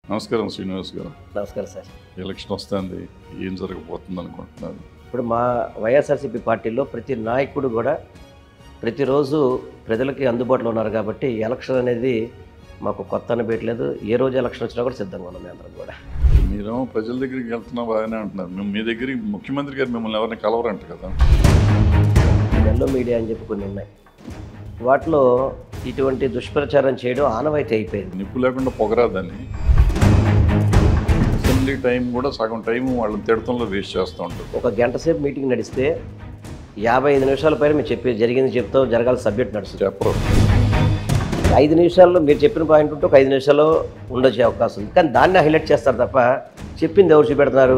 నమస్కారం శ్రీనివాస్ గారు నమస్కారం సార్ ఎలక్షన్ వస్తుంది ఏం జరగబోతుంది అనుకుంటున్నారు ఇప్పుడు మా వైఎస్ఆర్సీపీ పార్టీలో ప్రతి నాయకుడు కూడా ప్రతిరోజు ప్రజలకి అందుబాటులో ఉన్నారు కాబట్టి ఎలక్షన్ అనేది మాకు కొత్త అనిపించలేదు ఏ రోజు ఎలక్షన్ వచ్చినా కూడా సిద్ధంగా ఉన్నాం మేము అందరం కూడా మీరేమో ప్రజల దగ్గరికి వెళ్తున్నా బాగానే అంటున్నారు మేము మీ దగ్గరికి ముఖ్యమంత్రి గారు మిమ్మల్ని ఎవరిని కలవరంట కదా ఎల్లో మీడియా అని చెప్పి కొన్ని ఉన్నాయి వాటిలో ఇటువంటి దుష్ప్రచారం చేయడం ఆనవాయితీ అయిపోయింది నిప్పు లేకుండా పొగరాదని అసెంబ్లీ టైం కూడా సగం టైం వాళ్ళని తిడతంలో వేస్ట్ చేస్తూ ఉంటారు ఒక గంట సేపు మీటింగ్ నడిస్తే యాభై ఐదు నిమిషాల పైన మీరు చెప్పి జరిగింది చెప్తాం జరగాల్సిన సబ్జెక్ట్ నడుస్తుంది చెప్పరు ఐదు నిమిషాల్లో మీరు చెప్పిన పాయింట్ ఉంటే ఒక ఐదు నిమిషాల్లో ఉండొచ్చే అవకాశం ఉంది కానీ దాన్ని హైలైట్ చేస్తారు తప్ప చెప్పింది ఎవరు చూపెడుతున్నారు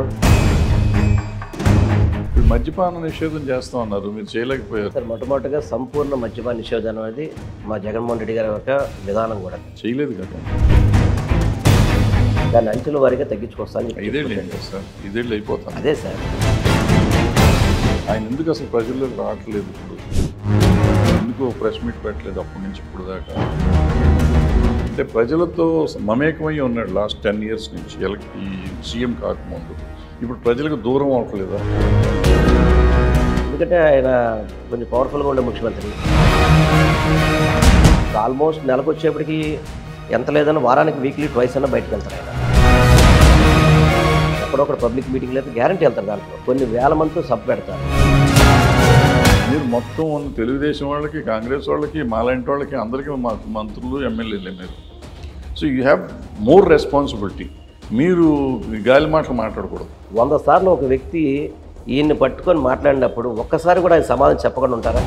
ఇప్పుడు మద్యపాన నిషేధం చేస్తా ఉన్నారు మీరు చేయలేకపోయారు సార్ మొట్టమొదటిగా సంపూర్ణ మద్యపాన నిషేధం అనేది మా జగన్మోహన్ రెడ్డి గారి యొక్క విధానం కూడా చేయలేదు కదా దాన్ని అంచెల వారీగా తగ్గించుకొస్తాను ఐదేళ్ళు ఏం చేస్తారు ఐదేళ్ళు అయిపోతాను అదే సార్ ఆయన ఎందుకు అసలు ప్రజల్లోకి రావట్లేదు ఇప్పుడు ఎందుకు ప్రెస్ మీట్ పెట్టలేదు అప్పటి నుంచి ఇప్పుడు దాకా అంటే ప్రజలతో మమేకమై ఉన్నాడు లాస్ట్ టెన్ ఇయర్స్ నుంచి ఎలక్ ఈ సీఎం కాకముందు ఇప్పుడు ప్రజలకు దూరం అవ్వట్లేదా ఎందుకంటే ఆయన కొంచెం పవర్ఫుల్గా ఉండే ముఖ్యమంత్రి ఆల్మోస్ట్ నెలకు వచ్చేప్పటికి ఎంత లేదన్నా వారానికి వీక్లీ ట్వైస్ అన్న బయటకు వెళ్తారు ఆయన ఎక్కడొక్కడ పబ్లిక్ మీటింగ్ అయితే గ్యారంటీ వెళ్తారు దాంట్లో కొన్ని వేల మందితో సబ్ పెడతారు మీరు మొత్తం ఉన్న తెలుగుదేశం వాళ్ళకి కాంగ్రెస్ వాళ్ళకి మాలాంటి వాళ్ళకి అందరికీ మా మంత్రులు ఎమ్మెల్యేలే మీరు so you have more responsibility మీరు గాలి మాటలు మాట్లాడకూడదు వంద సార్లు ఒక వ్యక్తి ఈయన్ని పట్టుకొని మాట్లాడినప్పుడు ఒక్కసారి కూడా ఆయన సమాధానం చెప్పకుండా ఉంటారా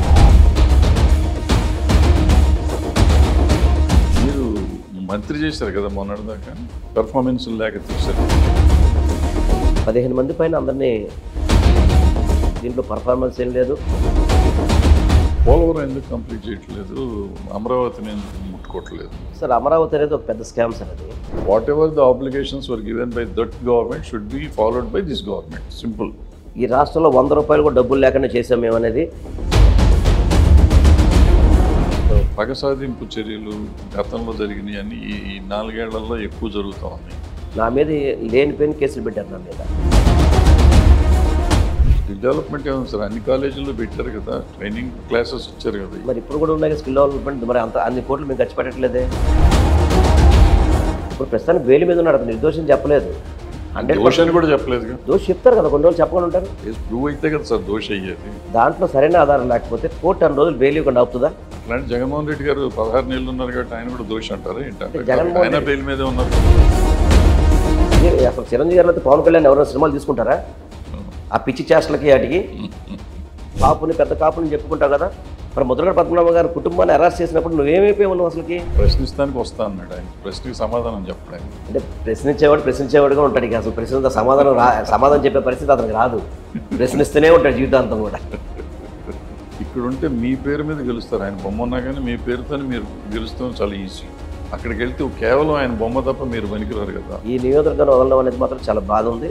మీరు మంత్రి చేశారు కదా మొన్నటిదాకా పెర్ఫార్మెన్స్ లేక తీశారు పదిహేను మంది పైన అందరినీ దీంట్లో పర్ఫార్మెన్స్ ఏం లేదు పోలవరం ఎందుకు కంప్లీట్ చేయట్లేదు అమరావతిని ఎందుకు ముట్టుకోవట్లేదు సార్ అమరావతి అనేది ఒక పెద్ద స్కామ్ సార్ అది whatever the obligations were given by that government should be followed by this government simple ఈ రాష్ట్రంలో వంద రూపాయలు కూడా డబ్బులు లేకుండా చేసాం మేము అనేది పగ సాధింపు చర్యలు గతంలో జరిగినాయి అని ఈ ఈ నాలుగేళ్లలో ఎక్కువ జరుగుతూ ఉన్నాయి నా మీద లేనిపోయిన కేసులు పెట్టారు నా మీద స్కిల్ డెవలప్మెంట్ ఏమో సార్ అన్ని కాలేజీల్లో పెట్టారు కదా ట్రైనింగ్ క్లాసెస్ ఇచ్చారు కదా మరి ఇప్పుడు కూడా ఉన్నాయి స్కిల్ డెవలప్మెంట్ మరి అంత అన్ని కోట్లు మేము ఖర్చు పెట్టట్లేదే ఇప్పుడు ప్రస్తుతానికి వేలి మీద ఉన్నాడు అతను నిర్దోషం చెప్పలేదు హండ్రెడ్ దోష అని కూడా చెప్పలేదు దోషి చెప్తారు కదా కొన్ని రోజులు చెప్పకుండా ఉంటారు ప్రూవ్ అయితే కదా సార్ దోష అయ్యేది దాంట్లో సరైన ఆధారం లేకపోతే కోర్టు అన్ని రోజులు బెయిల్ ఇవ్వకుండా అవుతుందా అట్లాంటి జగన్మోహన్ రెడ్డి గారు పదహారు నెలలు ఉన్నారు కాబట్టి ఆయన కూడా దోషి అంటారు ఏంటంటే జగన్మోహన్ ఆయన బెయిల్ మీదే ఉన్నారు ఏ- అసలు చిరంజీవి గారు అయితే పవన్ కళ్యాణ్ ఎవరైనా సినిమాలు తీసుకుంటారా ఆ పిచ్చి చేష్టలకి వాటికి కాపుని పెద్ద కాపుని చెప్పుకుంటావు కదా మరి ముద్రగడ పద్మనాభ గారు కుటుంబాన్ని అరెస్ట్ చేసినప్పుడు నువ్వేమైపోయి ఉన్నావు అసలుకి ప్రశ్నిస్తానికి వస్తా అన్నాడు ఆయన ప్రశ్నకి సమాధానం చెప్పడానికి అంటే ప్రశ్నించేవాడు ప్రశ్నించేవాడుగా ఉంటాడు ఇక అసలు ప్రశ్న సమాధానం రా సమాధానం చెప్పే పరిస్థితి అతనికి రాదు ప్రశ్నిస్తూనే ఉంటాడు జీవితాంతం కూడా ఇక్కడ ఉంటే మీ పేరు మీద గెలుస్తారు ఆయన బొమ్మ ఉన్నా కానీ మీ పేరుతోనే మీరు గెలుస్తాం చాలా ఈజీ అక్కడికి వెళ్తే కేవలం ఆయన బొమ్మ తప్ప మీరు పనికిరారు కదా ఈ నియోజకవర్గాన్ని వదలడం అనేది మాత్రం చాలా బాధ ఉంది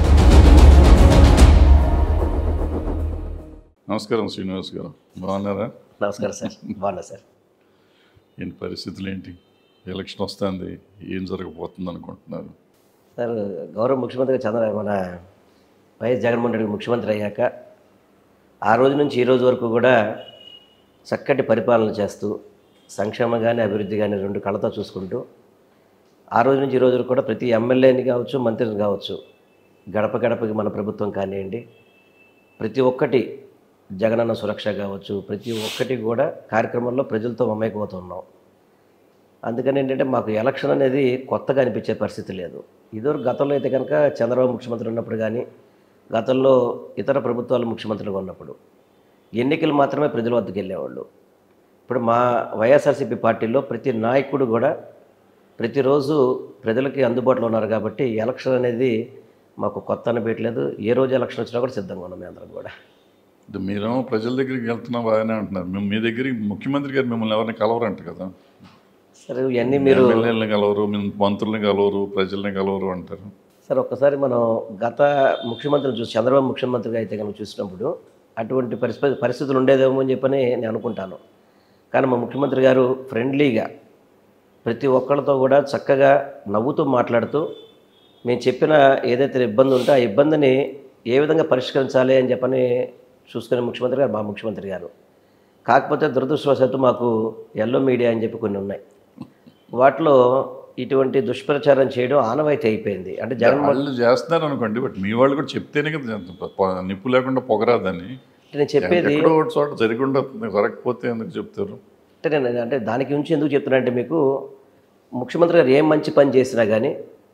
నమస్కారం శ్రీనివాస్ గారు బాగున్నారా నమస్కారం సార్ బాగున్నా సార్ ఏంటి పరిస్థితులు ఏంటి ఎలక్షన్ వస్తుంది ఏం జరగబోతుంది అనుకుంటున్నారు సార్ గౌరవ ముఖ్యమంత్రిగా చంద్ర మన వైఎస్ జగన్మోహన్ రెడ్డి ముఖ్యమంత్రి అయ్యాక ఆ రోజు నుంచి ఈ రోజు వరకు కూడా చక్కటి పరిపాలన చేస్తూ సంక్షేమం కానీ అభివృద్ధి కానీ రెండు కళ్ళతో చూసుకుంటూ ఆ రోజు నుంచి ఈ రోజు వరకు కూడా ప్రతి ఎమ్మెల్యేని కావచ్చు మంత్రిని కావచ్చు గడప గడపకి మన ప్రభుత్వం కానివ్వండి ప్రతి ఒక్కటి జగనన్న సురక్ష కావచ్చు ప్రతి ఒక్కటి కూడా కార్యక్రమంలో ప్రజలతో మమేకమవుతున్నాం అందుకని ఏంటంటే మాకు ఎలక్షన్ అనేది కొత్తగా అనిపించే పరిస్థితి లేదు ఇదివరకు గతంలో అయితే కనుక చంద్రబాబు ముఖ్యమంత్రి ఉన్నప్పుడు కానీ గతంలో ఇతర ప్రభుత్వాలు ముఖ్యమంత్రులుగా ఉన్నప్పుడు ఎన్నికలు మాత్రమే ప్రజల వద్దకు వెళ్ళేవాళ్ళు ఇప్పుడు మా వైఎస్ఆర్సీపీ పార్టీలో ప్రతి నాయకుడు కూడా ప్రతిరోజు ప్రజలకి అందుబాటులో ఉన్నారు కాబట్టి ఎలక్షన్ అనేది మాకు కొత్త అనిపించలేదు ఏ రోజు ఎలక్షన్ వచ్చినా కూడా సిద్ధంగా ఉన్నాం మేము అందరం కూడా ఇది మీరేమో ప్రజల దగ్గరికి వెళ్తున్నా బాగానే అంటున్నారు మేము మీ దగ్గరికి ముఖ్యమంత్రి గారు మిమ్మల్ని ఎవరిని కలవరంట కదా సరే ఇవన్నీ మీరు ఎమ్మెల్యేలను కలవరు మీ మంత్రుల్ని కలవరు ప్రజల్ని కలవరు అంటారు సార్ ఒక్కసారి మనం గత ముఖ్యమంత్రిని చూసి చంద్రబాబు ముఖ్యమంత్రిగా అయితే కనుక చూసినప్పుడు అటువంటి పరిస్థితి పరిస్థితులు ఉండేదేమో అని చెప్పని నేను అనుకుంటాను కానీ మా ముఖ్యమంత్రి గారు ఫ్రెండ్లీగా ప్రతి ఒక్కరితో కూడా చక్కగా నవ్వుతూ మాట్లాడుతూ మేము చెప్పిన ఏదైతే ఇబ్బంది ఉంటే ఆ ఇబ్బందిని ఏ విధంగా పరిష్కరించాలి అని చెప్పని చూసుకునే ముఖ్యమంత్రి గారు మా ముఖ్యమంత్రి గారు కాకపోతే దురదృష్టవశాత్తు మాకు ఎల్లో మీడియా అని చెప్పి కొన్ని ఉన్నాయి వాటిలో ఇటువంటి దుష్ప్రచారం చేయడం ఆనవాయితీ అయిపోయింది అంటే జగన్ వాళ్ళు చేస్తున్నారు అనుకోండి బట్ మీ వాళ్ళు కూడా చెప్తేనే కదా చేస్తారు. పొ- నిప్పు లేకుండా పొగరాదని అంటే నేను చెప్పేది ఎక్కడో ఒక చోట జరిగి ఉండదు జరగకపోతే ఎందుకు చెప్తారు అంటే నేను అంటే దానికి నుంచి ఎందుకు చెప్తున్నా మీకు ముఖ్యమంత్రి గారు ఏం మంచి పని చేసినా కానీ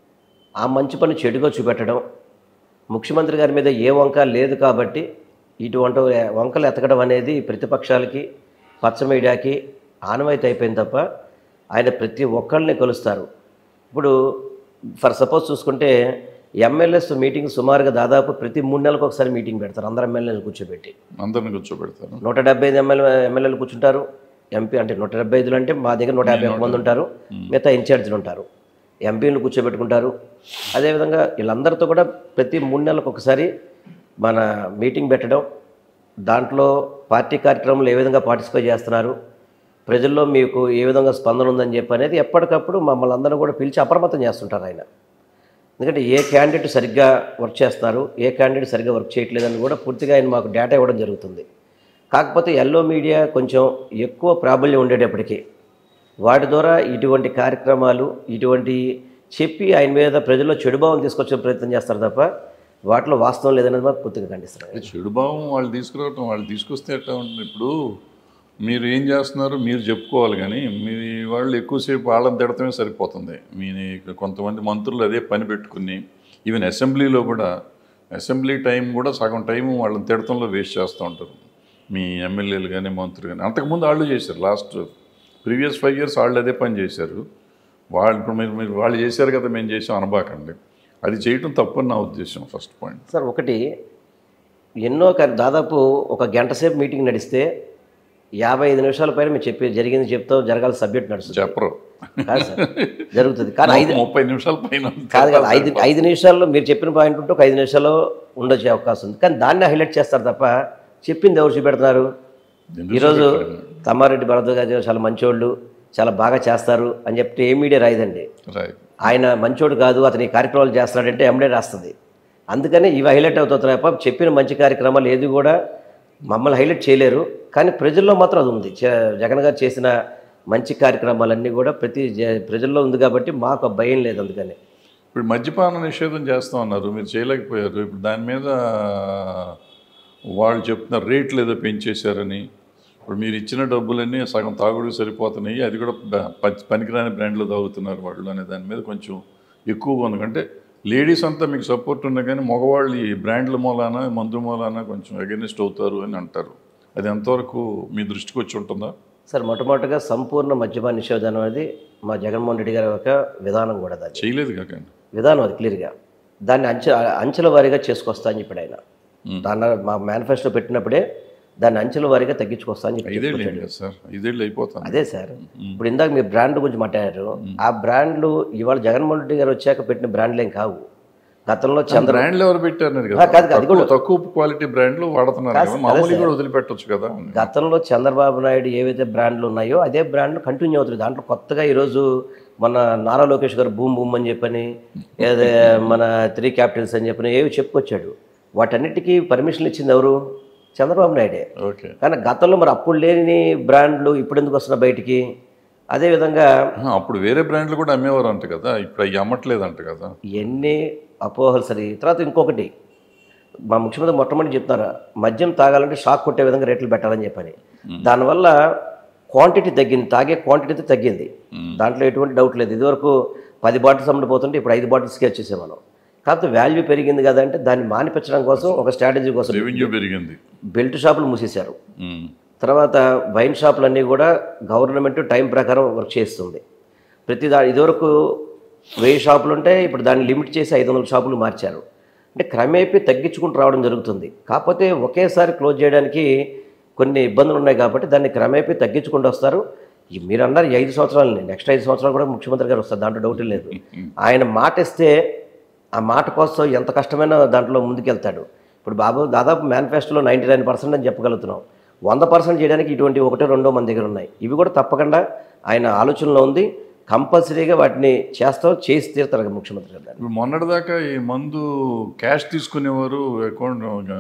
ఆ మంచి పని చెడుగా చూపెట్టడం ముఖ్యమంత్రి గారి మీద ఏ వంక లేదు కాబట్టి ఇటువంటి వంకలు ఎతకడం అనేది ప్రతిపక్షాలకి పచ్చ మీడియాకి ఆనవాయితీ అయిపోయింది తప్ప ఆయన ప్రతి ఒక్కళ్ళని కలుస్తారు ఇప్పుడు ఫర్ సపోజ్ చూసుకుంటే ఎమ్మెల్యేస్ మీటింగ్ సుమారుగా దాదాపు ప్రతి మూడు నెలలకు ఒకసారి మీటింగ్ పెడతారు అందరు ఎమ్మెల్యేలు కూర్చోబెట్టి అందరిని కూర్చోబెడతారు నూట డెబ్బై ఐదు ఎమ్మెల్యే ఎమ్మెల్యేలు కూర్చుంటారు ఎంపీ అంటే నూట డెబ్బై ఐదులు అంటే మా దగ్గర నూట యాభై ఒక్క మంది ఉంటారు మిగతా ఇన్ఛార్జీలు ఉంటారు ఎంపీలు కూర్చోబెట్టుకుంటారు అదేవిధంగా వీళ్ళందరితో కూడా ప్రతి మూడు నెలలకు ఒకసారి మన మీటింగ్ పెట్టడం దాంట్లో పార్టీ కార్యక్రమాలు ఏ విధంగా పార్టిసిపేట్ చేస్తున్నారు ప్రజల్లో మీకు ఏ విధంగా స్పందన ఉందని చెప్పి అనేది ఎప్పటికప్పుడు మమ్మల్ని అందరూ కూడా పిలిచి అప్రమత్తం చేస్తుంటారు ఆయన ఎందుకంటే ఏ క్యాండిడేట్ సరిగ్గా వర్క్ చేస్తారు ఏ క్యాండిడేట్ సరిగ్గా వర్క్ చేయట్లేదని కూడా పూర్తిగా ఆయన మాకు డేటా ఇవ్వడం జరుగుతుంది కాకపోతే ఎల్లో మీడియా కొంచెం ఎక్కువ ప్రాబల్యం ఉండేటప్పటికీ వాటి ద్వారా ఇటువంటి కార్యక్రమాలు ఇటువంటి చెప్పి ఆయన మీద ప్రజల్లో చెడుభావం తీసుకొచ్చే ప్రయత్నం చేస్తారు తప్ప వాటిలో వాస్తవం లేదనేది మాకు పూర్తిగా ఖండిస్తున్నారు అది చెడు భావం వాళ్ళు తీసుకురావటం వాళ్ళు తీసుకొస్తే ఎట్లా ఉంటుంది ఇప్పుడు మీరు ఏం చేస్తున్నారు మీరు చెప్పుకోవాలి కానీ మీ వాళ్ళు ఎక్కువసేపు వాళ్ళని తిడటమే సరిపోతుంది మీ కొంతమంది మంత్రులు అదే పని పెట్టుకుని ఈవెన్ అసెంబ్లీలో కూడా అసెంబ్లీ టైం కూడా సగం టైం వాళ్ళని తిడతంలో వేస్ట్ చేస్తూ ఉంటారు మీ ఎమ్మెల్యేలు కానీ మంత్రులు కానీ అంతకుముందు వాళ్ళు చేశారు లాస్ట్ ప్రీవియస్ ఫైవ్ ఇయర్స్ వాళ్ళు అదే పని చేశారు వాళ్ళు ఇప్పుడు మీరు మీరు వాళ్ళు చేశారు కదా మేము చేసాం అనబాకండి అది చేయటం తప్పని నా ఉద్దేశం ఫస్ట్ పాయింట్ సార్ ఒకటి ఎన్నో క- దాదాపు ఒక గంట సేపు మీటింగ్ నడిస్తే యాభై ఐదు నిమిషాల పైన మీరు చెప్పి జరిగింది చెప్తాం జరగాల్సిన సబ్జెక్ట్ నడుస్తుంది చెప్పరు కాదు సార్ జరుగుతుంది కానీ ఐదు ముప్పై నిమిషాల పైన కాదు కదా ఐదు ఐదు నిమిషాల్లో మీరు చెప్పిన పాయింట్ ఉంటే ఒక ఐదు నిమిషాల్లో ఉండొచ్చే అవకాశం ఉంది కానీ దాన్ని హైలైట్ చేస్తారు తప్ప చెప్పింది ఎవరు చూపెడుతున్నారు ఎందుకు ఈరోజు చూపెట్టారు? తమ్మారెడ్డి భరద్వాజ్ గారు చాలా మంచోళ్ళు చాలా బాగా చేస్తారు అని చెప్తే ఏ మీడియా రాయదండి రైట్ ఆయన మంచోడు కాదు అతని ఈ కార్యక్రమాలు చేస్తున్నాడంటే ఎండే రాస్తుంది అందుకని ఇవి హైలైట్ అవుతున్నాయి తప్ప చెప్పిన మంచి కార్యక్రమాలు ఏది కూడా మమ్మల్ని హైలైట్ చేయలేరు కానీ ప్రజల్లో మాత్రం అది ఉంది జ- జగన్ గారు చేసిన మంచి కార్యక్రమాలన్నీ కూడా ప్రతి జ- ప్రజల్లో ఉంది కాబట్టి మాకు ఆ భయం లేదు అందుకని ఇప్పుడు మద్యపాన నిషేధం చేస్తాం అన్నారు మీరు చేయలేకపోయారు ఇప్పుడు దాని మీద వాళ్ళు చెప్తున్నారు రేట్లు ఏదో పెంచేశారని ఇప్పుడు మీరు ఇచ్చిన డబ్బులన్నీ సగం తాగుడు సరిపోతున్నాయి అది కూడా బ- ప- పనికిరాని బ్రాండ్లో తాగుతున్నారు వాళ్ళు అనే దాని మీద కొంచెం ఎక్కువగా ఉంది అంటే లేడీస్ అంతా మీకు సపోర్ట్ ఉన్నా కానీ మగవాళ్ళు ఈ బ్రాండ్ల మూలాన మందు మూలాన కొంచెం అగెనిస్ట్ అవుతారు అని అంటారు అది ఎంతవరకు మీ దృష్టికి వచ్చి ఉంటుందా సార్ మొట్టమొదటిగా సంపూర్ణ మద్యపాన నిషేధం అనేది మా జగన్మోహన్ రెడ్డి గారి యొక్క విధానం కూడా అది చేయలేదు కాకండి విధానం అది క్లియర్గా దాన్ని అంచె అంచెల వారీగా చేసుకొస్తా అని చెప్పాడు ఆయన మ్మ్. దాన్ని మా మేనిఫెస్టో పెట్టినప్పుడే దాన్ని అంచెల వారీగా తగ్గించుకొస్తా అని చెప్పి ఐదేళ్ళు ఏంటి కదా సార్ ఐదేళ్ళు అయిపోతుంది అదే సార్ ఇప్పుడు ఇందాక మీరు బ్రాండ్ గురించి మాట్లాడారు ఆ బ్రాండ్లు ఇవాళ జగన్మోహన్ రెడ్డి గారు వచ్చాక పెట్టిన బ్రాండ్లు ఏం కావు గతంలో చంద్ర బ్రాండ్లు ఎవరు పెట్టారు ఆ, కదా కాదు, అది తక్కువ తక్కువ క్వాలిటీ బ్రాండ్లు వాడుతున్నారు కాదు, కదా మామూలుగా కూడా వదిలిపెట్టొచ్చు కదా గతంలో చంద్రబాబు నాయుడు ఏవైతే బ్రాండ్లు ఉన్నాయో అదే బ్రాండ్లు కంటిన్యూ అవుతుంది దాంట్లో కొత్తగా ఈరోజు మన నారా లోకేష్ గారు బూమ్ బూమ్ అని చెప్పని ఏదే మన త్రీ క్యాపిటల్స్ అని చెప్పని ఏవి చెప్పుకొచ్చాడు వాటన్నిటికీ పర్మిషన్ ఇచ్చింది ఎవరు చంద్రబాబు నాయుడే ఓకే కానీ గతంలో మరి అప్పుడు లేని బ్రాండ్లు ఇప్పుడు ఎందుకు వస్తున్నాయి బయటికి అదేవిధంగా ఆహా, అప్పుడు వేరే బ్రాండ్లు కూడా అమ్మేవారు అంట కదా ఇప్పుడు అవి అమ్మట్లేదంట కదా ఎన్ని అపోహలు సరి తర్వాత ఇంకొకటి మా ముఖ్యమంత్రి మొట్టమొదటి చెప్తున్నారు మద్యం తాగాలంటే షాక్ కొట్టే విధంగా రేట్లు పెట్టాలని చెప్పని దానివల్ల క్వాంటిటీ తగ్గింది తాగే క్వాంటిటీ తగ్గింది దాంట్లో ఎటువంటి డౌట్ లేదు ఇదివరకు పది బాటిల్స్ అమ్ముడు పోతుంటే ఇప్పుడు ఐదు బాటిల్స్కి వచ్చేసాం మనం కాకపోతే వాల్యూ పెరిగింది కదా అంటే దాన్ని మానిపించడం కోసం ఒక స్ట్రాటజీ కోసం రెవెన్యూ పెరిగింది బెల్ట్ షాపులు మూసేశారు ఉమ్. తర్వాత వైన్ షాపులన్నీ కూడా గవర్నమెంట్ టైం ప్రకారం వర్క్ చేస్తుంది ప్రతి దా ఇదివరకు వెయ్యి షాపులు ఉంటే ఇప్పుడు దాన్ని లిమిట్ చేసి ఐదు వందల షాపులు మార్చారు అంటే క్రమేపీ తగ్గించుకుంటూ రావడం జరుగుతుంది కాకపోతే ఒకేసారి క్లోజ్ చేయడానికి కొన్ని ఇబ్బందులు ఉన్నాయి కాబట్టి దాన్ని క్రమేపీ తగ్గించుకుంటూ వస్తారు ఈ మీరు అన్నారు ఈ ఐదు సంవత్సరాలని నెక్స్ట్ ఐదు సంవత్సరాలు కూడా ముఖ్యమంత్రి గారు వస్తారు దాంట్లో డౌట్ లేదు ఆయన మాట ఇస్తే ఆ మాట కోసం ఎంత కష్టమైనా దాంట్లో ముందుకెళ్తాడు ఇప్పుడు బాబు దాదాపు మేనిఫెస్టోలో నైంటీ నైన్ పర్సెంట్ అని చెప్పగలుగుతున్నాం వంద పర్సెంట్ చేయడానికి ఇటువంటి ఒకటో రెండో మన దగ్గర ఉన్నాయి ఇవి కూడా తప్పకుండా ఆయన ఆలోచనలో ఉంది కంపల్సరీగా వాటిని చేస్తాం చేసి తీరుతారు కదా ముఖ్యమంత్రి గారు దాన్ని. ఇప్పుడు మొన్నటిదాకా ఈ మందు క్యాష్ తీసుకునేవారు అకౌంట్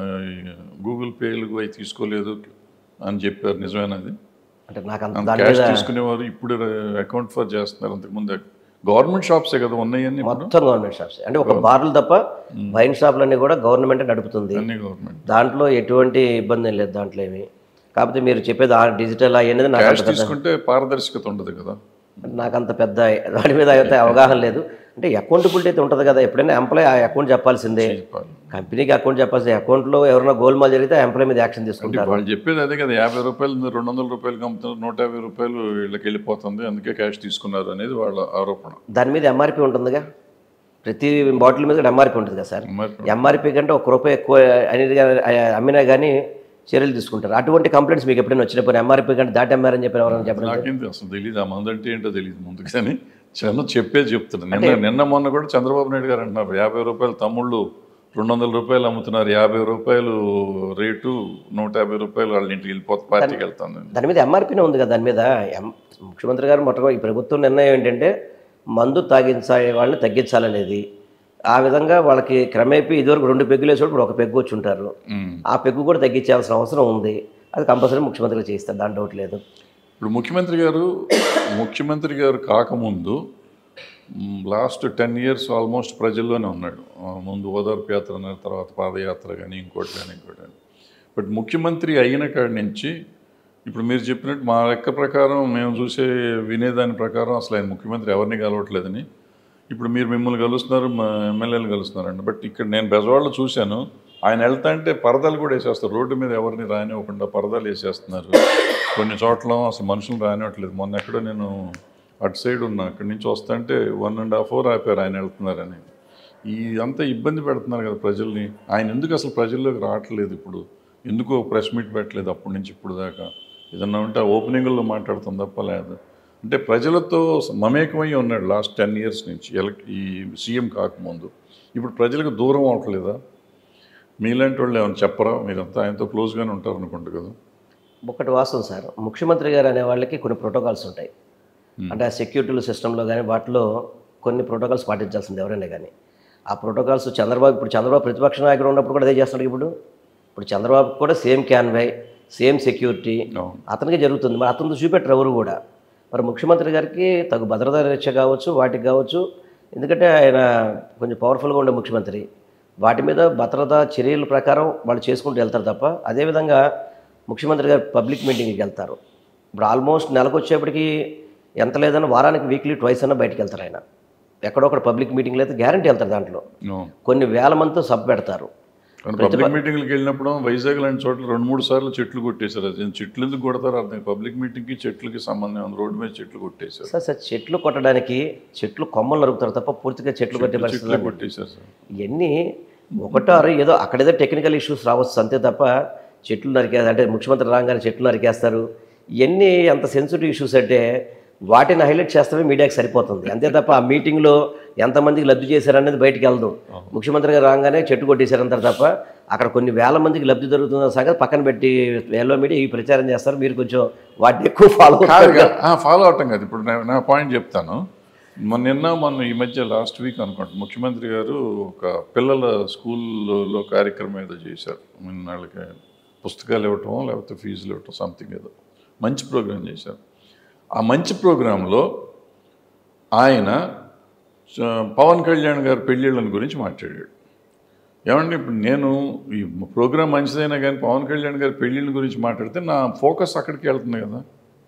గూగుల్ పేలు అవి తీసుకోలేదు అని చెప్పారు నిజమేనది అంటే నాకు అంత దాని క్యాష్ మీద తీసుకునేవారు ఇప్పుడు అకౌంట్ ఫర్ చేస్తున్నారు అంతకుముందు గవర్నమెంట్ షాప్సే కదా ఉన్నాయన్నీ ఇప్పుడు మొత్తం గవర్నమెంట్ షాప్స్ అంటే ఒక బార్లు తప్ప వైన్ షాపులన్నీ కూడా గవర్నమెంట్ నడుపుతుంది అన్ని గవర్నమెంట్ దాంట్లో ఎటువంటి ఇబ్బంది ఏం లేదు దాంట్లో ఏమి కాకపోతే మీరు చెప్పేది ఆ డిజిటల్ అనేది నాకు క్యాష్ అంత పెద్ద తీసుకుంటే పారదర్శకత ఉండదు కదా నాకు అంత పెద్ద దాని మీద అయితే అవగాహన లేదు అంటే అకౌంటబిలిటీ అయితే ఉంటుంది కదా ఎప్పుడైనా ఎంప్లాయ్ ఆ అకౌంట్ చెప్పాల్సిందే చెప్పాలి. కంపెనీకి అకౌంట్ చెప్పాల్సిందే అకౌంట్లో ఎవరైనా గోల్మాల్ జరిగితే ఎంప్లాయ్ మీద యాక్షన్ తీసుకుంటారు వాళ్ళు చెప్పేది అదే కదా యాభై రూపాయలు రెండు వందల రూపాయలు అమ్ముతున్నారు నూట యాభై రూపాయలు వీళ్ళకి వెళ్ళిపోతుంది అందుకే క్యాష్ తీసుకున్నారు అనేది వాళ్ళ ఆరోపణ దాని మీద ఎంఆర్పి ఉంటుందిగా ప్రతి బాటిల్ మీద ఎంఆర్పి ఉంటుంది కదా సార్ మరి ఎంఆర్పి కంటే ఒక రూపాయి ఎక్కువ అనేది గా- అమ్మినా కానీ చర్యలు తీసుకుంటారు అటువంటి కంప్లైంట్స్ మీకు ఎప్పుడైనా వచ్చినప్పుడు ఎంఆర్పి కంటే దాటి అమ్మారని చెప్పి ఎవరైనా చెప్పండి నాకేం అసలు తెలియదు ఆ మందు అంటే ఏంటో తెలియదు ముందు కానీ చిన్న చెప్పే చెప్తున్నాను నిన్న నిన్న మొన్న కూడా చంద్రబాబు నాయుడు గారు అంటున్నారు యాభై రూపాయలు తమ్ముళ్ళు రెండు వందల రూపాయలు అమ్ముతున్నారు యాభై రూపాయలు రేటు నూట యాభై రూపాయలు వాళ్ళ ఇంటికి వెళ్ళిపోతే పార్టీకి వెళ్తాను దాని మీద ఎంఆర్పీనే ఉంది కదా దాని మీద ఎం- ముఖ్యమంత్రి గారు మొట్టమొదటి ఈ ప్రభుత్వం నిర్ణయం ఏంటంటే మందు తాగించే వాళ్ళని తగ్గించాలనేది ఆ విధంగా వాళ్ళకి క్రమేపీ ఇదివరకు రెండు పెగ్గులు వేసేవాడు ఇప్పుడు ఒక పెగ్గు వచ్చి ఉంటారు ఉమ్. ఆ పెగ్గు కూడా తగ్గించాల్సిన అవసరం ఉంది అది కంపల్సరీ ముఖ్యమంత్రి గారు చేస్తారు దాని డౌట్ లేదు ఇప్పుడు ముఖ్యమంత్రి గారు ముఖ్యమంత్రి గారు కాకముందు లాస్ట్ టెన్ ఇయర్స్ ఆల్మోస్ట్ ప్రజల్లోనే ఉన్నాడు ఆ, ముందు ఓదార్పు యాత్ర అన్నారు తర్వాత పాదయాత్ర కానీ ఇంకోటి కానీ ఇంకోటి కానీ బట్ ముఖ్యమంత్రి అయిన కాడి నుంచి ఇప్పుడు మీరు చెప్పినట్టు మా లెక్క ప్రకారం మేము చూసే వినేదాని ప్రకారం అసలు ఆయన ముఖ్యమంత్రి ఎవరిని కలవట్లేదని ఇప్పుడు మీరు మిమ్మల్ని కలుస్తున్నారు మా ఎమ్మెల్యేలు కలుస్తున్నారండి బట్ ఇక్కడ నేను బెజవాడలో చూశాను ఆయన వెళ్తా అంటే పరదాలు కూడా వేసేస్తారు రోడ్డు మీద ఎవరిని రానివ్వకుండా పరదాలు వేసేస్తున్నారు కొన్ని చోట్ల అసలు మనుషులు రానివ్వట్లేదు మొన్న ఎక్కడో నేను అటు సైడ్ ఉన్నా అక్కడి నుంచి వస్తుంటే వన్ అండ్ హాఫ్ అవర్ ఆపారు ఆయన వెళ్తున్నారని ఈ అంతా ఇబ్బంది పెడుతున్నారు కదా ప్రజల్ని ఆయన ఎందుకు అసలు ప్రజల్లోకి రావట్లేదు ఇప్పుడు ఎందుకు ప్రెస్ మీట్ పెట్టలేదు అప్పటి నుంచి ఇప్పుడు దాకా ఏదన్నా ఉంటే ఓపెనింగ్లో మాట్లాడుతాం తప్ప లేదు అంటే ప్రజలతో మమేకమై ఉన్నాడు లాస్ట్ టెన్ ఇయర్స్ నుంచి ఎలక్ ఈ సీఎం కాకముందు ఇప్పుడు ప్రజలకు దూరం అవట్లేదా మీలాంటి వాళ్ళు ఏమైనా చెప్పరా మీరంతా ఆయనతో క్లోజ్గానే ఉంటారు అనుకుంటా కదా ఒకటి వాస్తవం సార్ ముఖ్యమంత్రి గారు అనే వాళ్ళకి కొన్ని ప్రోటోకాల్స్ ఉంటాయి అంటే ఆ సెక్యూరిటీ సిస్టంలో కానీ వాటిలో కొన్ని ప్రోటోకాల్స్ పాటించాల్సింది ఎవరైనా కానీ ఆ ప్రోటోకాల్స్ చంద్రబాబు ఇప్పుడు చంద్రబాబు ప్రతిపక్ష నాయకుడు ఉన్నప్పుడు కూడా అదే చేస్తున్నాడు ఇప్పుడు ఇప్పుడు చంద్రబాబు కూడా సేమ్ క్యాన్వై సేమ్ సెక్యూరిటీ అవును అతనికి జరుగుతుంది మరి అతను చూపెట్టరు ఎవరు కూడా మరి ముఖ్యమంత్రి గారికి తగు భద్రతా రీత్యా కావచ్చు వాటికి కావచ్చు ఎందుకంటే ఆయన కొంచెం పవర్ఫుల్గా ఉండే ముఖ్యమంత్రి వాటి మీద భద్రతా చర్యల ప్రకారం వాళ్ళు చేసుకుంటూ వెళ్తారు తప్ప అదేవిధంగా ముఖ్యమంత్రి గారు పబ్లిక్ మీటింగ్కి వెళ్తారు ఇప్పుడు ఆల్మోస్ట్ నెలకు వచ్చేప్పటికి ఎంత లేదన్నా వారానికి వీక్లీ ట్వైస్ అన్న బయటికి వెళ్తారు ఆయన ఎక్కడొక్కడ పబ్లిక్ మీటింగ్లు అయితే గ్యారంటీ వెళ్తారు దాంట్లో అవును కొన్ని వేల మందితో సబ్ పెడతారు కానీ పబ్లిక్ మీటింగ్లకు వెళ్ళినప్పుడు వైజాగ్ లాంటి చోట్ల రెండు మూడు సార్లు చెట్లు కొట్టేశారు అది చెట్లు ఎందుకు కొడతారు అర్థం పబ్లిక్ మీటింగ్కి చెట్లకి సంబంధం ఉంది రోడ్డు మీద చెట్లు కొట్టేశారు సార్ సార్ చెట్లు కొట్టడానికి చెట్లు కొమ్మలు నరుకుతారు తప్ప పూర్తిగా చెట్లు కొట్టే పరిస్థితి చెట్లు కొట్టేశారు సార్ ఇవన్నీ ఒకటారు ఏదో అక్కడేదో టెక్నికల్ ఇష్యూస్ రావచ్చు అంతే తప్ప చెట్లు నరికేస్తారు అంటే ముఖ్యమంత్రి రాగానే చెట్లు నరికేస్తారు ఇవన్నీ అంత సెన్సిటివ్ ఇష్యూస్ అంటే వాటిని హైలైట్ చేస్తామే మీడియాకి సరిపోతుంది అంతే తప్ప ఆ మీటింగ్లో ఎంతమందికి లబ్ధి చేశారనేది బయటికి వెళ్దాం ముఖ్యమంత్రి గారు రాగానే చెట్టు కొట్టేశారంటారు తప్ప అక్కడ కొన్ని వేల మందికి లబ్ధి దొరుకుతున్న సంగతి పక్కన పెట్టి ఎల్లో మీడియా ఈ ప్రచారం చేస్తారు మీరు కొంచెం వాటిని ఎక్కువ ఫాలో కాదు ఫాలో అవటం కాదు ఇప్పుడు నా- నా పాయింట్ చెప్తాను మొన్న నిన్న మొన్న ఈ మధ్య లాస్ట్ వీక్ అనుకుంటా ముఖ్యమంత్రి గారు ఒక పిల్లల స్కూల్లో కార్యక్రమం ఏదో చేశారు మన వాళ్ళకి పుస్తకాలు ఇవ్వటం లేకపోతే ఫీజులు ఇవ్వటం సంథింగ్ ఏదో మంచి ప్రోగ్రాం చేశారు ఆ మంచి ప్రోగ్రాంలో ఆయన ఆ, పవన్ కళ్యాణ్ గారి పెళ్ళిళ్ళని గురించి మాట్లాడాడు ఏమండి ఇప్పుడు నేను ఈ ప్రోగ్రాం మంచిదైనా కానీ పవన్ కళ్యాణ్ గారి పెళ్ళిళ్ళ గురించి మాట్లాడితే నా ఫోకస్ అక్కడికి వెళ్తుంది కదా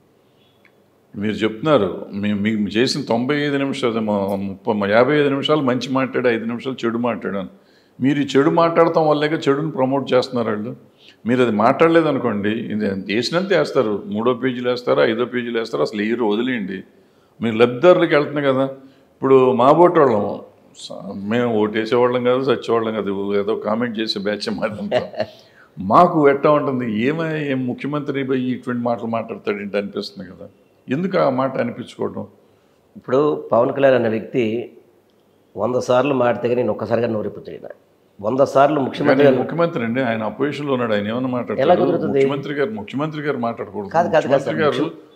మీరు చెప్తున్నారు మీ- మీకు చేసిన తొంభై ఐదు నిమిషాలు మా- ముప్పై మా యాభై ఐదు నిమిషాలు మంచి మాట్లాడి ఐదు నిమిషాలు చెడు మాట్లాడాను మీరు ఈ చెడు మాట్లాడటం వల్లే చెడుని ప్రమోట్ చేస్తున్నారు వాళ్ళు మీరు అది మాట్లాడలేదు అనుకోండి ఇది వేసినంత వేస్తారు మూడో పేజీలు వేస్తారా ఐదో పేజీలు వేస్తారా అసలు ఏ వదిలేయండి మీరు లబ్ధిదారులకు వెళ్తుంది కదా ఇప్పుడు మా బోటి వాళ్ళం స- మేము ఓటేసేవాళ్ళం కాదు చచ్చేవాళ్ళం కాదు ఏదో కామెంట్ చేసే బ్యాచ్ మాదంతా మాకు ఎట్టా ఉంటుంది ఏమై ఏం ముఖ్యమంత్రి పోయి ఇటువంటి మాటలు మాట్లాడతాడు ఏంటి అనిపిస్తుంది కదా ఎందుకు ఆ మాట అనిపించుకోవడం ఇప్పుడు పవన్ కళ్యాణ్ అనే వ్యక్తి వంద సార్లు మాడితే నేను ఒక్కసారిగా నోరిపుతాడు వంద సార్లు ముఖ్యమంత్రి కానీ ముఖ్యమంత్రి అండి ఆయన అపోజిషన్ లో ఉన్నాడు ఆయన ఏమైనా ఎలా మాట్లాడతాడు కుదురుతుంది? ముఖ్యమంత్రి గారు ముఖ్యమంత్రి గారు మాట్లాడకూడదు కాదు, కాదు, కాదు ముఖ్యమంత్రి గారు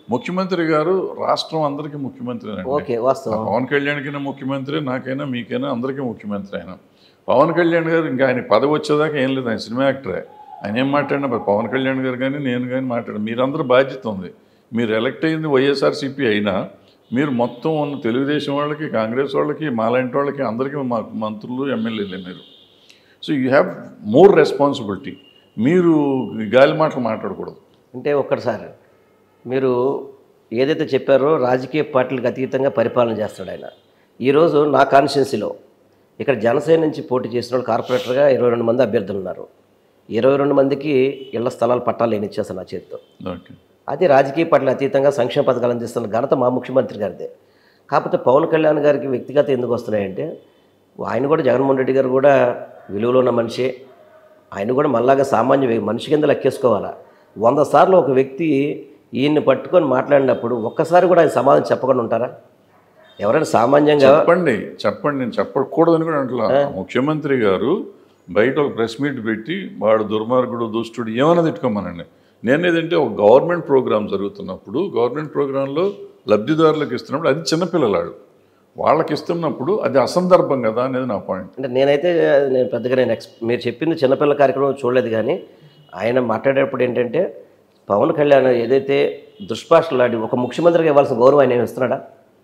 ముఖ్యమంత్రి గారు రాష్ట్రం అందరికీ ముఖ్యమంత్రి ఓకే వాస్తవం పవన్ కళ్యాణ్కైనా ముఖ్యమంత్రి నాకైనా మీకైనా అందరికీ ముఖ్యమంత్రి ఆయన పవన్ కళ్యాణ్ గారు ఇంకా ఆయన పదవి వచ్చేదాకా ఏం లేదు ఆయన సినిమా యాక్టరే ఆయన ఏం మాట్లాడినా మరి పవన్ కళ్యాణ్ గారు కానీ నేను కానీ మాట్లాడాను మీరందరూ బాధ్యత ఉంది మీరు ఎలక్ట్ అయింది వైఎస్ఆర్సీపీ అయినా మీరు మొత్తం ఉన్న తెలుగుదేశం వాళ్ళకి కాంగ్రెస్ వాళ్ళకి మాలాంటి వాళ్ళకి అందరికీ మా మంత్రులు ఎమ్మెల్యేలే మీరు so you have more responsibility మీరు గాలి మాటలు మాట్లాడకూడదు అంటే ఒక్కటిసారి మీరు ఏదైతే చెప్పారో రాజకీయ పార్టీలకు అతీతంగా పరిపాలన చేస్తాడు ఆయన ఈరోజు నా కాన్స్టిట్యున్సీలో ఇక్కడ జనసేన నుంచి పోటీ చేసిన వాళ్ళు కార్పొరేటర్గా ఇరవై రెండు మంది అభ్యర్థులు ఉన్నారు ఇరవై రెండు మందికి ఇళ్ల స్థలాలు పట్టాలు నేను ఇచ్చేస్తాను నా చేతితో ఓకే అది రాజకీయ పార్టీలు అతీతంగా సంక్షేమ పథకాలు అందిస్తున్న ఘనత మా ముఖ్యమంత్రి గారిదే కాకపోతే పవన్ కళ్యాణ్ గారికి వ్యక్తిగత ఎందుకు వస్తున్నాయంటే ఆయన కూడా జగన్మోహన్ రెడ్డి గారు కూడా విలువలో ఉన్న మనిషే ఆయన కూడా మళ్ళాగా సామాన్య వ్యక్తి- మనిషి కింద లెక్కేసుకోవాలా వంద సార్లు ఒక వ్యక్తి ఈయన్ని పట్టుకొని మాట్లాడినప్పుడు ఒక్కసారి కూడా ఆయన సమాధానం చెప్పకుండా ఉంటారా ఎవరైనా సామాన్యంగా చెప్పండి చెప్పండి నేను చెప్పకూడదని కూడా అంటున్నా ముఖ్యమంత్రి గారు బయట ఒక ప్రెస్ మీట్ పెట్టి వాడు దుర్మార్గుడు దుష్టుడు ఏమైనా తిట్టుకోమనండి నేనేదంటే ఒక గవర్నమెంట్ ప్రోగ్రామ్ జరుగుతున్నప్పుడు గవర్నమెంట్ ప్రోగ్రాంలో లబ్ధిదారులకు ఇస్తున్నప్పుడు అది చిన్నపిల్లలాడు వాళ్ళకి ఇస్తున్నప్పుడు అది అసందర్భం కదా అనేది నా పాయింట్ అంటే నేనైతే నేను పెద్దగా నేను ఎక్స్ మీరు చెప్పింది చిన్నపిల్ల కార్యక్రమం చూడలేదు కానీ ఆయన మాట్లాడేటప్పుడు ఏంటంటే పవన్ కళ్యాణ్ ఏదైతే దుష్పాషలాడి ఒక ముఖ్యమంత్రికి ఇవ్వాల్సిన గౌరవం ఆయన ఏమి ఇస్తున్నాడా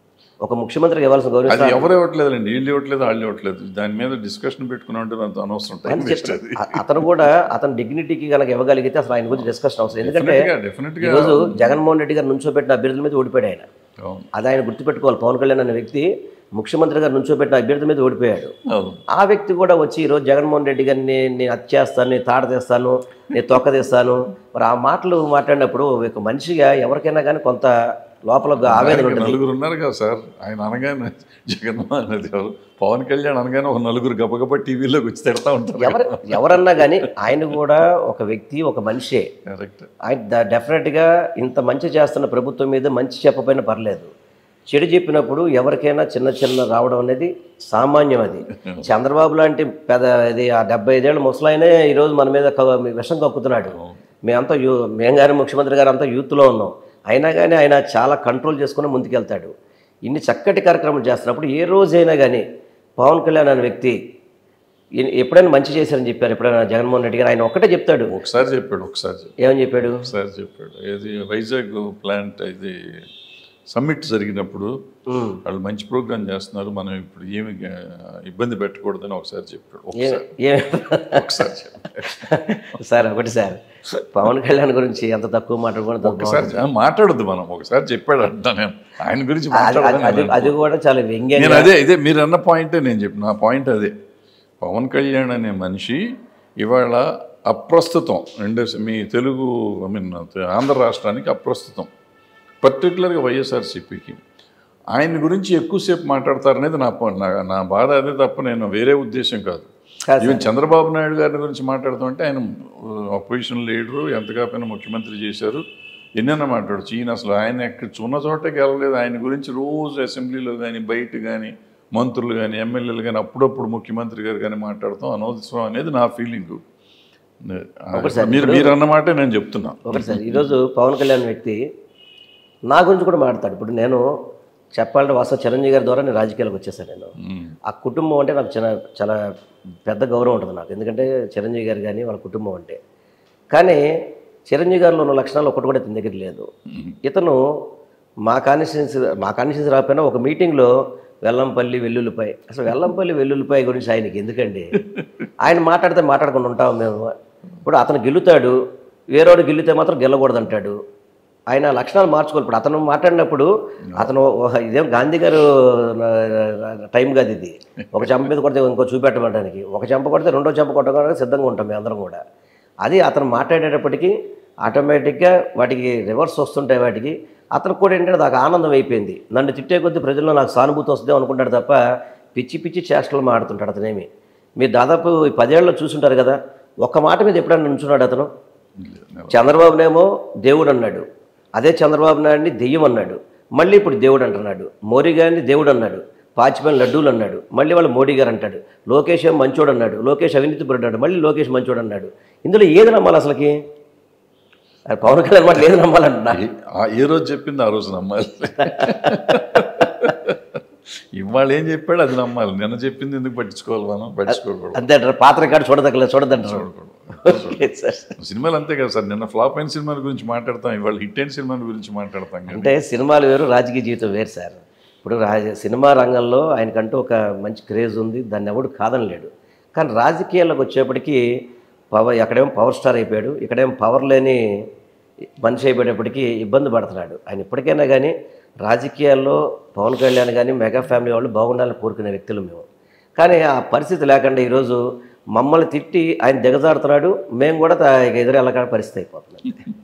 ఒక ముఖ్యమంత్రికి ఇవ్వాల్సిన గౌరవం అది ఇస్తున్నాడా? ఎవరు ఇవ్వట్లేదండి వీళ్ళు ఇవ్వట్లేదు వాళ్ళు ఇవ్వట్లేదు దాని మీద డిస్కషన్ పెట్టుకుని ఉంటే అంత అనవసరం టైం అని వేస్ట్ చెప్పి అది అ- అతను కూడా అతని డిగ్నిటీకి కనుక ఇవ్వగలిగితే అసలు ఆయన గురించి డిస్కషన్ అవసరం ఎందుకంటే డెఫినెట్గా డెఫినెట్గా ఈరోజు జగన్మోహన్ రెడ్డి గారు నుంచోబెట్టిన అభ్యర్థుల మీద ఓడిపోయాడు ఆయన అవును అది ఆయన గుర్తుపెట్టుకోవాలి పవన్ కళ్యాణ్ అనే వ్యక్తి ముఖ్యమంత్రి గారు నుంచోబెట్టిన అభ్యర్థుల మీద ఓడిపోయాడు అవును ఆ వ్యక్తి కూడా వచ్చి ఈరోజు జగన్మోహన్ రెడ్డి గారిని నేను అది చేస్తాను నేను తాడ తీస్తాను నేను తొక్క తీస్తాను మరి ఆ మాటలు మాట్లాడినప్పుడు ఒక మనిషిగా ఎవరికైనా కానీ కొంత లోపల ఒక ఆవేదన ఆయనకి ఉంటుంది నలుగురు ఉన్నారు కదా సార్ ఆయన అనగానే జగన్మోహన్ రెడ్డి గారు పవన్ కళ్యాణ్ అనగానే ఒక నలుగురు గబగబా టీవీలోకి వచ్చి తిడతా ఉంటారు ఎవరు ఎవరన్నా కానీ ఆయన కూడా ఒక వ్యక్తి ఒక మనిషే కరెక్ట్ ఆయన ద- డెఫినెట్గా ఇంత మంచి చేస్తున్న ప్రభుత్వం మీద మంచి చెప్పపోయినా పర్లేదు చెడు చెప్పినప్పుడు ఎవరికైనా చిన్న చిన్న రావడం అనేది సామాన్యం అది చంద్రబాబు లాంటి పెద్ద ఇది ఆ డెబ్బై ఐదేళ్ళ ముసలాయనే ఈరోజు మన మీద క- విషం కక్కుతున్నాడు మేమంతా యూ మేము కానీ ముఖ్యమంత్రి గారు అంతా యూత్లో ఉన్నాం అయినా కానీ ఆయన చాలా కంట్రోల్ చేసుకుని ముందుకెళ్తాడు ఇన్ని చక్కటి కార్యక్రమాలు చేస్తున్నప్పుడు ఏ రోజైనా కానీ పవన్ కళ్యాణ్ అనే వ్యక్తి ఈయన ఎప్పుడైనా మంచి చేశారని చెప్పారు ఎప్పుడైనా జగన్మోహన్ రెడ్డి గారు ఆయన ఒక్కటే చెప్తాడు ఒకసారి చెప్పాడు ఒకసారి చెప్పాడు ఏమని చెప్పాడు ఒకసారి చెప్పాడు ఏది వైజాగ్ ప్లాంట్ ఇది సమ్మిట్ జరిగినప్పుడు ఉమ్. వాళ్ళు మంచి ప్రోగ్రామ్ చేస్తున్నారు మనం ఇప్పుడు ఏమి ఆ, ఇబ్బంది పెట్టకూడదని ఒకసారి చెప్పాడు ఏ- ఒకసారి ఏ- ఒకసారి చెప్పాడు సార్ ఒకటి సార్ పవన్ కళ్యాణ్ గురించి ఎంత తక్కువ మాట్లాడుకోవడం తక్కువ ఒకసారి చె- మాట్లాడొద్దు మనం ఒకసారి చెప్పాడు అంటా నేను ఆయన గురించి అది- అది- మాట్లాడదని అది అది కూడా చాలా వ్యంగ్యంగా నేను అదే ఇదే మీరు అన్న పాయింటే నేను చెప్పిన నా పాయింట్ అదే పవన్ కళ్యాణ్ అనే మనిషి ఇవాళ అప్రస్తుతం రెండు మీ తెలుగు ఐ మీన్ ఆంధ్ర రాష్ట్రానికి అప్రస్తుతం పర్టికులర్గా వైఎస్ఆర్సీపీకి ఆయన గురించి ఎక్కువసేపు మాట్లాడతారనేది నా పా- నా- నా బాధ అదే తప్ప నేను వేరే ఉద్దేశం కాదు కాదు ఈవెన్ చంద్రబాబు నాయుడు గారి గురించి మాట్లాడుతుంటే ఆయన అపోజిషన్ లీడరు ఎంత కాకపోయినా ముఖ్యమంత్రి చేశారు ఎన్నైనా మాట్లాడచ్చు ఈయన అసలు ఆయన ఎక్కడ ఉన్న చోటే గెలవలేదు ఆయన గురించి రోజు అసెంబ్లీలో కానీ బయట కానీ మంత్రులు కానీ ఎమ్మెల్యేలు కానీ అప్పుడప్పుడు ముఖ్యమంత్రి గారు కానీ మాట్లాడతాం అనవసరం అనేది నా ఫీలింగ్ మీరు మీరు అన్నమాట నేను చెప్తున్నా ఒకటి సార్ ఈరోజు పవన్ కళ్యాణ్ వ్యక్తి నా గురించి కూడా మాట్లాడతాడు ఇప్పుడు నేను చెప్పాలంటే వాస్తవ చిరంజీవి గారి ద్వారా నేను రాజకీయాలకు వచ్చేసాను నేను మ్మ్. ఆ కుటుంబం అంటే నాకు చాలా చాలా పెద్ద గౌరవం ఉంటుంది నాకు ఎందుకంటే చిరంజీవి గారు కానీ వాళ్ళ కుటుంబం అంటే కానీ చిరంజీవి గారిలో ఉన్న లక్షణాలు ఒకటి కూడా ఇతని దగ్గర లేదు ఇతను మా కాన్స్టిట్యున్సీ మా కాన్స్టిట్యున్సీ రాకపోయినా ఒక మీటింగ్లో వెల్లంపల్లి వెల్లుల్లిపాయ అసలు వెల్లంపల్లి వెల్లుల్లిపాయ గురించి ఆయనకి ఎందుకండి ఆయన మాట్లాడితే మాట్లాడకుండా ఉంటాం మేము ఇప్పుడు అతను గెలుతాడు వేరేవాడు గెలితే మాత్రం గెలకూడదు అంటాడు ఆయన లక్షణాలు మార్చుకోవాలి ఇప్పుడు అతను మాట్లాడినప్పుడు అతను ఒక- ఇదేం గాంధీ గారు టైం కాదు ఇది ఒక చెంప మీద కొడితే ఇంకో చూపెట్టడానికి ఒక చెంప కొడితే రెండో చెంప కొట్టడానికి సిద్ధంగా ఉంటాం మేము అందరం కూడా అది అతను మాట్లాడేటప్పటికి ఆటోమేటిక్గా వాటికి రివర్స్ వస్తుంటాయి వాటికి అతను కూడా ఏంటంటే నాకు ఆనందం అయిపోయింది నన్ను తిట్టే కొద్దీ ప్రజల్లో నాకు సానుభూతి వస్తుందేమో అనుకుంటాడు తప్ప పిచ్చి పిచ్చి చేష్టలు మాడుతుంటాడు అతనేమి మీరు దాదాపు ఈ పదేళ్ళలో చూసుంటారు కదా ఒక్క మాట మీద ఎప్పుడైనా నుంచున్నాడు అతను చంద్రబాబునేమో దేవుడు అన్నాడు అదే చంద్రబాబు నాయుడిని దెయ్యం అన్నాడు మళ్ళీ ఇప్పుడు దేవుడు అంటున్నాడు మోడీ గారిని దేవుడు అన్నాడు పాచిపోయిన లడ్డూలు అన్నాడు మళ్ళీ వాళ్ళు మోడీ గారు అంటాడు లోకేష్ ఏమో మంచోడు అన్నాడు లోకేష్ అవినీతి పడ్డాడు మళ్ళీ లోకేష్ మంచోడు అన్నాడు ఇందులో ఏది నమ్మాలి అసలుకి అది పవన్ కళ్యాణ్ మాట లేదు నమ్మాలంటున్నా ఏ- ఆ- ఏ రోజు చెప్పింది ఆ రోజు నమ్మాలి ఇవాళ ఏం చెప్పాడు అది నమ్మాలి నిన్న చెప్పింది ఎందుకు పట్టించుకోవాలి మనం పట్టించుకోకూడదు అంతే అంటారు పాత్ర కాడు చూడదగ్గలేదు చూడదంటారు ఓకే సార్ సినిమాలు అంతే కదా సార్ నిన్న ఫ్లాప్ అయిన సినిమాల గురించి మాట్లాడతాం ఇవాళ హిట్ అయిన సినిమాల గురించి మాట్లాడతాం కానీ అంటే సినిమాలు వేరు రాజకీయ జీవితం వేరు సార్ ఇప్పుడు రాజ సినిమా రంగంలో ఆయనకంటూ ఒక మంచి క్రేజ్ ఉంది దాన్ని ఎవడు కాదనలేడు కానీ రాజకీయాల్లోకి వచ్చేప్పటికీ పవర్ ఎక్కడేమో పవర్ స్టార్ అయిపోయాడు ఇక్కడేమో పవర్ లేని మనిషి అయిపోయేటప్పటికీ ఇబ్బంది పడుతున్నాడు ఆయన ఇప్పటికైనా కానీ రాజకీయాల్లో పవన్ కళ్యాణ్ కానీ మెగా ఫ్యామిలీ వాళ్ళు బాగుండాలని కోరుకునే వ్యక్తులు మేము కానీ ఆ పరిస్థితి లేకుండా ఈరోజు మమ్మల్ని తిట్టి ఆయన దిగజాడుతున్నాడు మేము కూడా తా- ఇక ఎదురు వెళ్ళకాడ పరిస్థితి అయిపోతున్నాం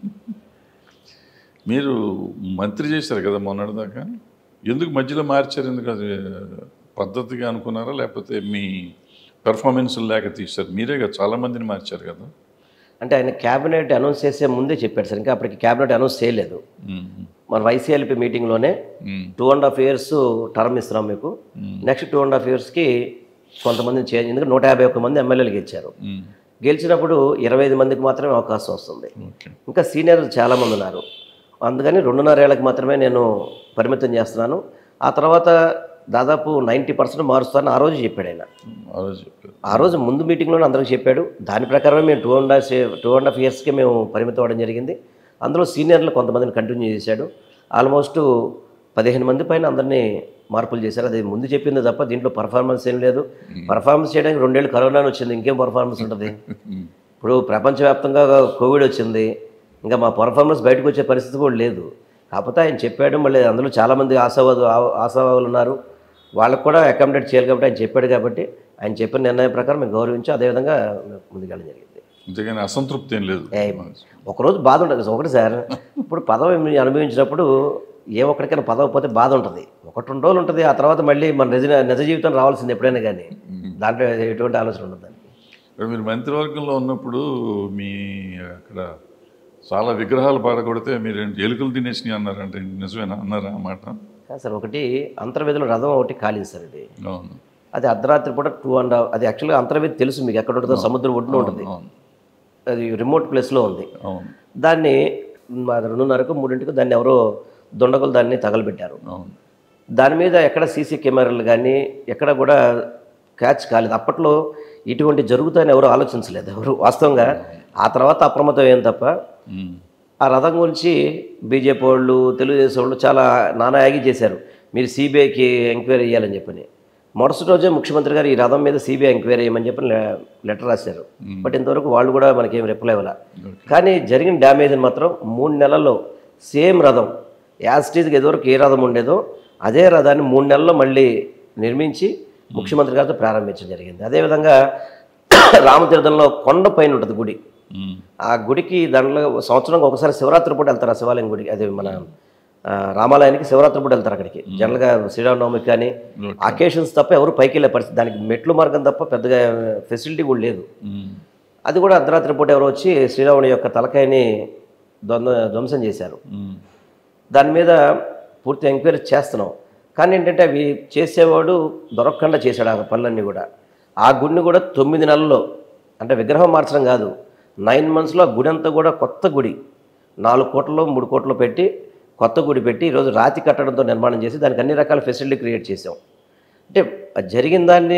మీరు మంత్రి చేశారు కదా మొన్నటిదాకా ఎందుకు మధ్యలో మార్చారు ఎందుకు అది పద్ధతిగా అనుకున్నారా లేకపోతే మీ పెర్ఫార్మెన్స్ లేక తీశారు మీరే కదా చాలా మందిని మార్చారు కదా అంటే ఆయన క్యాబినెట్ అనౌన్స్ చేసే ముందే చెప్పాడు సార్ ఇంకా అప్పటికి క్యాబినెట్ అనౌన్స్ చేయలేదు మ్మ్. మన వైసీఎల్పీ మీటింగ్లోనే మ్మ్. Two and half years term ఇస్తున్నాం మీకు నెక్స్ట్ టూ అండ్ హాఫ్ ఇయర్స్కి కొంతమందిని చేంజ్ ఎందుకంటే నూట యాభై ఒక్క మంది ఎమ్మెల్యేలు గెలిచారు మ్మ్. గెలిచినప్పుడు ఇరవై ఐదు మందికి మాత్రమే అవకాశం వస్తుంది ఓకే ఇంకా సీనియర్లు చాలామంది ఉన్నారు అందుకని రెండున్నర ఏళ్ళకి మాత్రమే నేను పరిమితం చేస్తున్నాను ఆ తర్వాత దాదాపు నైంటీ పర్సెంట్ మారుస్తాను ఆ రోజు చెప్పాడు ఆయన ఆ రోజు చెప్పారు ఆ రోజు ముందు మీటింగ్లోనే అందరికి చెప్పాడు దాని ప్రకారమే మేము two and half two and half ఇయర్స్కి మేము పరిమితం అవ్వడం జరిగింది అందులో సీనియర్లు కొంతమందిని కంటిన్యూ చేశాడు ఆల్మోస్ట్ పదిహేను మంది పైన అందరినీ మార్పులు చేశారు అది ముందు చెప్పింది తప్ప దీంట్లో పర్ఫార్మెన్స్ ఏం లేదు పర్ఫార్మెన్స్ చేయడానికి రెండేళ్ళు కరోనా వచ్చింది ఇంకేం పర్ఫార్మెన్స్ ఉంటుంది మ్మ్. ఇప్పుడు ప్రపంచవ్యాప్తంగా కోవిడ్ వచ్చింది ఇంకా మా పర్ఫార్మెన్స్ బయటకు వచ్చే పరిస్థితి కూడా లేదు కాకపోతే ఆయన చెప్పాడు మళ్ళీ అందులో చాలామంది ఆశావాదు ఆశావాదులు ఉన్నారు వాళ్ళకు కూడా అకామిడేట్ చేయాలి కాబట్టి ఆయన చెప్పాడు కాబట్టి ఆయన చెప్పిన నిర్ణయం ప్రకారం మేము గౌరవించి అదేవిధంగా మేము ముందుకెళ్ళడం జరిగింది అంతేగాని అసంతృప్తి ఏం లేదు ఏ, ఒకరోజు బాధ ఉంటుంది ఒకటి సార్ ఇప్పుడు పదవి మీరు అనుభవించినప్పుడు ఏ ఒక్కడికైనా పదవి పోతే బాధ ఉంటుంది ఒకటి రెండు రోజులు ఉంటుంది ఆ తర్వాత మళ్ళీ మన నిజ నిజ జీవితం రావాల్సింది ఎప్పుడైనా కానీ దాంట్లో ఎటువంటి ఆలోచన ఉండదు ఇప్పుడు మీరు మంత్రివర్గంలో ఉన్నప్పుడు మీ అక్కడ చాలా విగ్రహాలు పాడగొడితే మీరు ఏంటి ఎలుకలు తినేసినాయి అన్నారంటే నిజమేనా అన్నారా ఆ మాట కాదు సార్ ఒకటి అంతర్వేదిలో రథం ఒకటి కాలింది సార్ ఇది అవును అది అర్ధరాత్రి పూట టూ అండ్ హాఫ్ అది యాక్చువల్గా అంతర్వేది తెలుసు మీకు ఎక్కడ ఉంటుందో సముద్రం ఒడ్డున ఉంటుంది అవును అది రిమోట్ ప్లేస్లో ఉంది అవును దాన్ని మ, రెండున్నరకు మూడింటికి దాన్ని ఎవరో దొండగలు దాన్ని తగలబెట్టారు అవును దాని మీద ఎక్కడ సీసీ కెమెరాలు కానీ ఎక్కడ కూడా క్యాచ్ కాలేదు అప్పట్లో ఇటువంటి జరుగుతాయని ఎవరు ఆలోచించలేదు ఎవరు వాస్తవంగా ఆ తర్వాత అప్రమత్తం ఏం తప్ప మ్మ్. ఆ రథం గురించి బీజేపీ వాళ్ళు తెలుగుదేశం వాళ్ళు చాలా నానా యాగి చేశారు మీరు సిబిఐకి ఎంక్వైరీ చేయాలని చెప్పని మరుసటి రోజే ముఖ్యమంత్రి గారు ఈ రథం మీద సిబిఐ ఎంక్వైరీ చేయమని చెప్పి లె- లెటర్ రాశారు బట్ ఇంతవరకు వాళ్ళు కూడా మనకేం రిప్లై ఇవ్వాల కానీ జరిగిన డ్యామేజ్ని మాత్రం మూడు నెలల్లో సేమ్ రథం యాస్టీజ్కి ఎదువరకు ఏ రథం ఉండేదో అదే రథాన్ని మూడు నెలల్లో మళ్ళీ నిర్మించి ముఖ్యమంత్రి గారితో ప్రారంభించడం జరిగింది అదేవిధంగా రామతీర్థంలో కొండ పైన ఉంటుంది గుడి మ్మ్. ఆ గుడికి దాంట్లో సంవత్సరంకి ఒకసారి శివరాత్రి పూట వెళ్తారు ఆ శివాలయం గుడికి అది మన ఆ, రామాలయానికి శివరాత్రి పూట వెళ్తారు అక్కడికి జనరల్గా శ్రీరామనవమికి కానీ Okay. అకేషన్స్ తప్ప ఎవరు పైకి వెళ్ళే పరిస్థితి దానికి మెట్లు మార్గం తప్ప పెద్దగా ఫెసిలిటీ కూడా లేదు మ్మ్. అది కూడా అర్ధరాత్రి పూట ఎవరు వచ్చి శ్రీరాముని యొక్క తలకాయని ద్వంద్వ ధ్వంసం చేశారు మ్మ్. దాని మీద పూర్తి ఎంక్వైరీ చేస్తున్నాం కానీ ఏంటంటే అవి చేసేవాడు దొరకకుండా చేశాడు ఆ పనులన్నీ కూడా ఆ గుడిని కూడా తొమ్మిది నెలల్లో అంటే విగ్రహం మార్చడం కాదు నైన్ మంత్స్లో ఆ గుడి అంతా కూడా కొత్త గుడి నాలుగు కోట్లలో మూడు కోట్లు పెట్టి కొత్త గుడి పెట్టి ఈరోజు రాతి కట్టడంతో నిర్మాణం చేసి దానికి అన్ని రకాల ఫెసిలిటీ క్రియేట్ చేసాం అంటే అది జరిగిన దాన్ని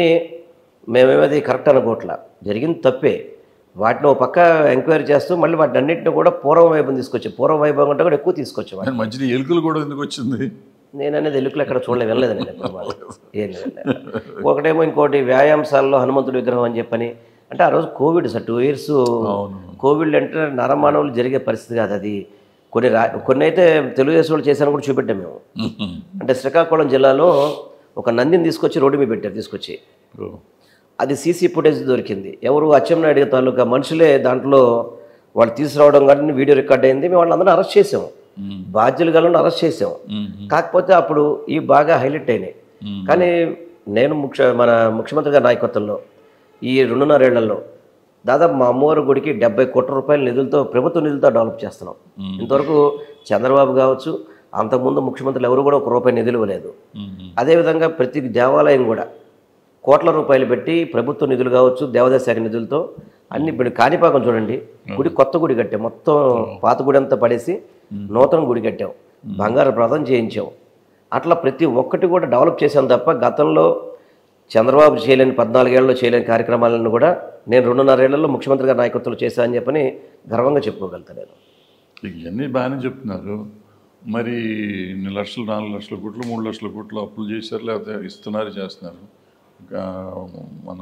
మేమేమది కరెక్ట్ అనుకోవట్లా జరిగింది తప్పే వాటిని ఒక పక్క ఎంక్వైరీ చేస్తూ మళ్ళీ వాటిని అన్నింటిని కూడా పూర్వ వైభవం తీసుకొచ్చాం పూర్వ వైభవం కంటే కూడా ఎక్కువ తీసుకొచ్చాం కానీ మధ్యలో ఎలుకలు కూడా ఎందుకు వచ్చింది నేను అనేది ఎలుకలు ఎక్కడ చూడలేదు వినలేదు నేను ఎప్పుడు మాట. ఏం లేదు ఒకటేమో ఇంకోటి వ్యాయామశాలలో హనుమంతుడి విగ్రహం అని చెప్పని అంటే ఆ రోజు కోవిడ్ సార్ టూ ఇయర్స్ అవును కోవిడ్ అంటే నరమానవులు జరిగే పరిస్థితి కాదు అది కొన్ని రా కొన్ని అయితే తెలుగుదేశం వాళ్ళు చేశారని కూడా చూపెట్టాం మేము మ్మ్. అంటే శ్రీకాకుళం జిల్లాలో ఒక నందిని తీసుకొచ్చి రోడ్డు మీద పెట్టారు తీసుకొచ్చి ఓ. అది సీసీ ఫుటేజ్ దొరికింది ఎవరు అచ్చెన్నాయుడు తాలూకా మనుషులే దాంట్లో వాళ్ళు తీసుకురావడం కానీ వీడియో రికార్డ్ అయింది మేము వాళ్ళందరినీ అరెస్ట్ చేసాం మ్మ్. బాధ్యులు గలను అరెస్ట్ చేసాం మ్మ్. కాకపోతే అప్పుడు ఈ బాగా హైలైట్ అయినాయి మ్మ్. కానీ నేను ముఖ్య మన ముఖ్యమంత్రి గారి నాయకత్వంలో ఈ రెండున్నరేళ్లలో దాదాపు మా అమ్మవారి గుడికి డెబ్బై కోట్ల రూపాయల నిధులతో ప్రభుత్వ నిధులతో డెవలప్ చేస్తున్నాం మ్మ్. ఇంతవరకు చంద్రబాబు కావచ్చు అంతకుముందు ముఖ్యమంత్రులు ఎవరు కూడా ఒక రూపాయి నిధులు ఇవ్వలేదు మ్మ్. అదేవిధంగా ప్రతి దేవాలయం కూడా కోట్ల రూపాయలు పెట్టి ప్రభుత్వ నిధులు కావచ్చు దేవాదాయ శాఖ నిధులతో అన్ని ఇప్పుడు కాణిపాకం చూడండి గుడి కొత్త గుడి కట్టాం మొత్తం పాత గుడి అంతా పడేసి నూతన గుడి కట్టాం బంగారు ప్రదం చేయించాం అట్లా ప్రతి ఒక్కటి కూడా డెవలప్ చేశాం తప్ప గతంలో చంద్రబాబు చేయలేని పద్నాలుగేళ్లలో చేయలేని కార్యక్రమాలను కూడా నేను రెండున్నరేళ్లలో ముఖ్యమంత్రి గారి నాయకత్వంలో చేశానని చెప్పని గర్వంగా చెప్పుకోగలుగుతాను నేను ఇవన్నీ బాగానే చెప్తున్నారు మరి ఇన్ని లక్షలు నాలుగు లక్షల కోట్లు మూడు లక్షల కోట్లు అప్పులు చేశారు లేకపోతే ఇస్తున్నారు చేస్తున్నారు ఇంకా మన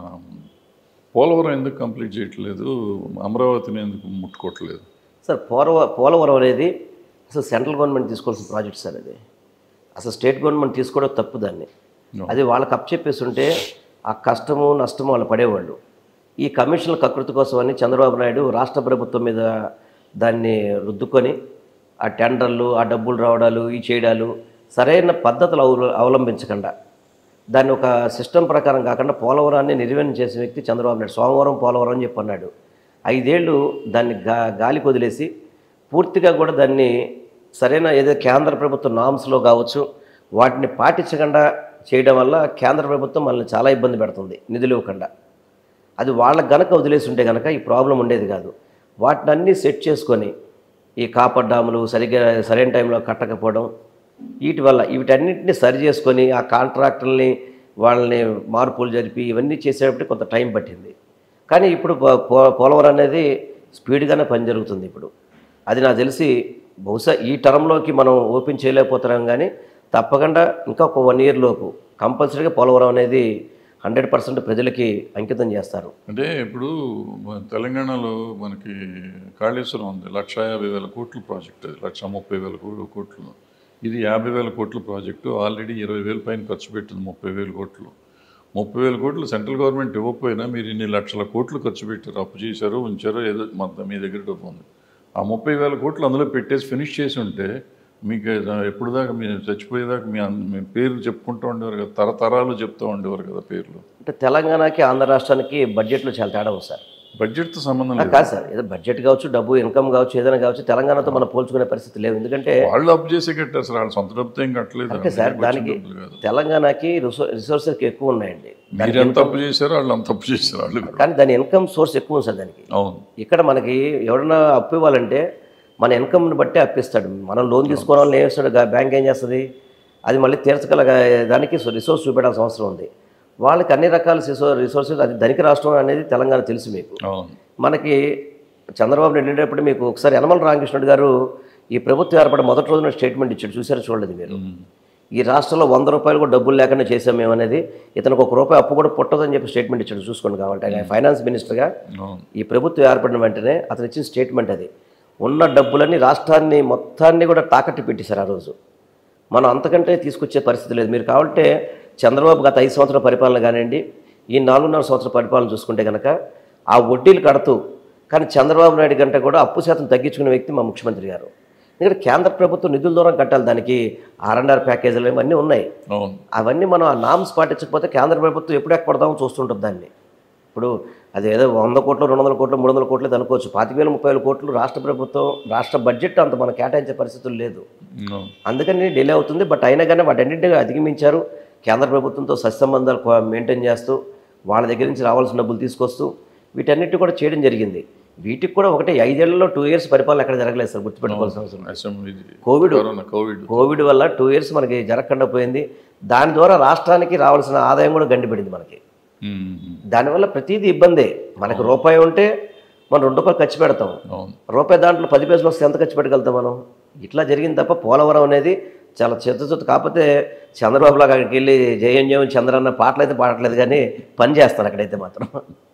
పోలవరం ఎందుకు కంప్లీట్ చేయట్లేదు అమరావతిని ఎందుకు ముట్టుకోవట్లేదు సార్ పోలవ పోలవరం అనేది అసలు సెంట్రల్ గవర్నమెంట్ తీసుకోవాల్సిన ప్రాజెక్ట్ సార్ అది అసలు స్టేట్ గవర్నమెంట్ తీసుకోవడం తప్పు దాన్ని No. అది వాళ్ళకి అప్పచెప్పేసి ఉంటే ఆ కష్టము నష్టము వాళ్ళు పడేవాళ్ళు ఈ కమిషన్ల కకృతి కోసం అని చంద్రబాబు నాయుడు రాష్ట్ర ప్రభుత్వం మీద దాన్ని రుద్దుకొని ఆ టెండర్లు ఆ డబ్బులు రావడాలు ఈ చేయడాలు సరైన పద్ధతులు అవ అవలంబించకుండా దాన్ని ఒక సిస్టమ్ ప్రకారం కాకుండా పోలవరాన్ని నిర్వహణ చేసే వ్యక్తి చంద్రబాబు నాయుడు సోమవారం పోలవరం అని చెప్పి అన్నాడు ఐదేళ్ళు దాన్ని గా గాలికి వదిలేసి పూర్తిగా కూడా దాన్ని సరైన ఏదో కేంద్ర ప్రభుత్వ నామ్స్లో కావచ్చు వాటిని పాటించకుండా చేయడం వల్ల కేంద్ర ప్రభుత్వం మనల్ని చాలా ఇబ్బంది పెడుతుంది నిధులు ఇవ్వకుండా అది వాళ్ళకి గనక వదిలేసి ఉంటే గనక ఈ ప్రాబ్లం ఉండేది కాదు వాటిని అన్నీ సెట్ చేసుకొని ఈ కాపర్ డాములు సరిగ్గా సరైన టైంలో కట్టకపోవడం వీటి వల్ల వీటన్నిటిని సరి చేసుకొని ఆ కాంట్రాక్టర్ని వాళ్ళని మార్పులు జరిపి ఇవన్నీ చేసేటప్పుడు కొంత టైం పట్టింది కానీ ఇప్పుడు పో- పో- పోలవరం అనేది స్పీడ్గానే పని జరుగుతుంది ఇప్పుడు అది నాకు తెలిసి బహుశా ఈ టర్మ్లోకి మనం ఓపెన్ చేయలేకపోతున్నాం కానీ తప్పకుండా ఇంకా ఒక వన్ ఇయర్ లోపు కంపల్సరీగా పోలవరం అనేది హండ్రెడ్ పర్సెంట్ ప్రజలకి అంకితం చేస్తారు అంటే ఇప్పుడు మన తెలంగాణలో మనకి కాళేశ్వరం ఉంది లక్ష యాభై వేల కోట్ల ప్రాజెక్ట్ అది లక్ష ముప్పై వేల కో- కోట్లు ఇది యాభై వేల కోట్ల ప్రాజెక్టు ఆల్రెడీ ఇరవై వేల పైన ఖర్చు పెట్టింది ముప్పై వేల కోట్లు ముప్పై వేల కోట్లు సెంట్రల్ గవర్నమెంట్ ఇవ్వకపోయినా మీరు ఇన్ని లక్షల కోట్లు ఖర్చు పెట్టారు అప్పు చేశారు ఉంచారు ఏదో మొత్తం మీ దగ్గర డబ్బు ఉంది ఆ ముప్పై వేల కోట్లు అందులో పెట్టేసి ఫినిష్ చేసి ఉంటే మీకు ఎప్పుడు దాకా మీరు చచ్చిపోయేదాకా మీ అన్- మీ పేర్లు చెప్పుకుంటూ ఉండేవారు కదా తరతరాలు చెప్తూ ఉండేవారు కదా పేర్లు అంటే తెలంగాణకి ఆంధ్ర రాష్ట్రానికి బడ్జెట్లో చాలా తేడా ఉంది సార్ బడ్జెట్తో సంబంధం ఆ, లేదు కాదు సార్ ఏదో బడ్జెట్ కావచ్చు డబ్బు ఇన్కమ్ కావచ్చు ఏదైనా కావచ్చు తెలంగాణతో మనం పోల్చుకునే పరిస్థితి లేదు ఎందుకంటే వాళ్ళు అప్ చేసే కట్టారు సార్ వాళ్ళు సొంత డబ్బుతో ఏం కట్టలేదు అంటే సార్ అందరికీ వచ్చిన దానికి డబ్బులు కాదు తెలంగాణకి రిసో రిసోర్సెస్ ఎక్కువ ఉన్నాయండి మీరు ఎంత అప్పు చేశారో వాళ్ళు అంత అప్పు చేశారు వాళ్ళు కూడా. కానీ దాని ఇన్కమ్ సోర్స్ ఎక్కువ ఉంది సార్ దానికి అవును ఇక్కడ మనకి ఎవరైనా అప్పు ఇవ్వాలంటే మన ఇన్కమ్ని బట్టి అప్పిస్తాడు మనం లోన్ తీసుకోవడం వల్ల ఏం చేస్తాడు బ్యాంక్ ఏం చేస్తుంది అది మళ్ళీ తీర్చగల దానికి రిసోర్స్ చూపెట్టాల్సిన అవసరం ఉంది వాళ్ళకి అన్ని రకాల రిసో రిసోర్సెస్ అది ధనిక రాష్ట్రం అనేది తెలంగాణ తెలుసు మీకు అవును మనకి చంద్రబాబు నాయుడు వెళ్ళేటప్పుడు మీకు ఒకసారి యనమల రామకృష్ణుడు గారు ఈ ప్రభుత్వం ఏర్పడి మొదటి రోజున స్టేట్మెంట్ ఇచ్చాడు చూసారు చూడలేదు మీరు ఈ రాష్ట్రంలో వంద రూపాయలు కూడా డబ్బులు లేకుండా చేసాం మేము అనేది ఇతనికి ఒక రూపాయి అప్పు కూడా పుట్టదని చెప్పి స్టేట్మెంట్ ఇచ్చాడు చూసుకోండి కావాలంటే ఆయన ఫైనాన్స్ మినిస్టర్గా అవును ఈ ప్రభుత్వం ఏర్పడిన వెంటనే అతను ఇచ్చిన స్టేట్మెంట్ అది ఉన్న డబ్బులన్నీ రాష్ట్రాన్ని మొత్తాన్ని కూడా తాకట్టు పెట్టేశారు ఆ రోజు మనం అంతకంటే తీసుకొచ్చే పరిస్థితి లేదు మీరు కావాలంటే చంద్రబాబు గత ఐదు సంవత్సరాల పరిపాలన కానివ్వండి ఈ నాలుగున్నర సంవత్సరాల పరిపాలన చూసుకుంటే కనుక ఆ వడ్డీలు కడుతూ కానీ చంద్రబాబు నాయుడు కంటే కూడా అప్పు శాతం తగ్గించుకునే వ్యక్తి మా ముఖ్యమంత్రి గారు ఎందుకంటే కేంద్ర ప్రభుత్వం నిధుల ద్వారా కట్టాలి దానికి ఆర్ అండ్ ఆర్ ప్యాకేజీలు ఇవన్నీ ఉన్నాయి అవును అవన్నీ మనం ఆ నామ్స్ పాటించకపోతే కేంద్ర ప్రభుత్వం ఎప్పుడు ఎక్కడదామో చూస్తుంటుంది దాన్ని ఇప్పుడు అది ఏదో వంద కోట్లు రెండు వందల కోట్లు మూడు వందల కోట్లు ఇది అనుకోవచ్చు పాతిక వేల ముప్పై వేల కోట్లు రాష్ట్ర ప్రభుత్వం రాష్ట్ర బడ్జెట్ అంత మనం కేటాయించే పరిస్థితులు లేదు అవును అందుకని డిలే అవుతుంది బట్ అయినా కానీ వాటన్నింటినీ అధిగమించారు కేంద్ర ప్రభుత్వంతో సత్సంబంధాలు కొ- మెయింటైన్ చేస్తూ వాళ్ళ దగ్గర నుంచి రావాల్సిన డబ్బులు తీసుకొస్తూ వీటన్నిటి కూడా చేయడం జరిగింది వీటికి కూడా ఒకటే ఐదేళ్లలో టూ ఇయర్స్ పరిపాలన ఎక్కడ జరగలేదు సార్ గుర్తుపెట్టుకోవాల్సిన అవసరం లేదు. Assembly covid corona covid covid వల్ల టూ ఇయర్స్ మనకి జరగకుండా పోయింది దాని ద్వారా రాష్ట్రానికి రావాల్సిన ఆదాయం కూడా గండిపడింది మనకి ఉమ్, దానివల్ల ప్రతిదీ ఇబ్బందే మనకి రూపాయి ఉంటే మనం రెండు రూపాయలు ఖర్చు పెడతాం అవును రూపాయి దాంట్లో పది పైసలు వస్తే ఎంత ఖర్చు పెట్టగలుగుతాం మనం ఇట్లా జరిగింది తప్ప పోలవరం అనేది చాలా చెత్త చెత్త కాకపోతే చంద్రబాబు లాగా అక్కడికి వెళ్ళి జయం జయం చంద్రన్న పాటలు అయితే పాడట్లేదు కానీ పని చేస్తాను అక్కడైతే మాత్రం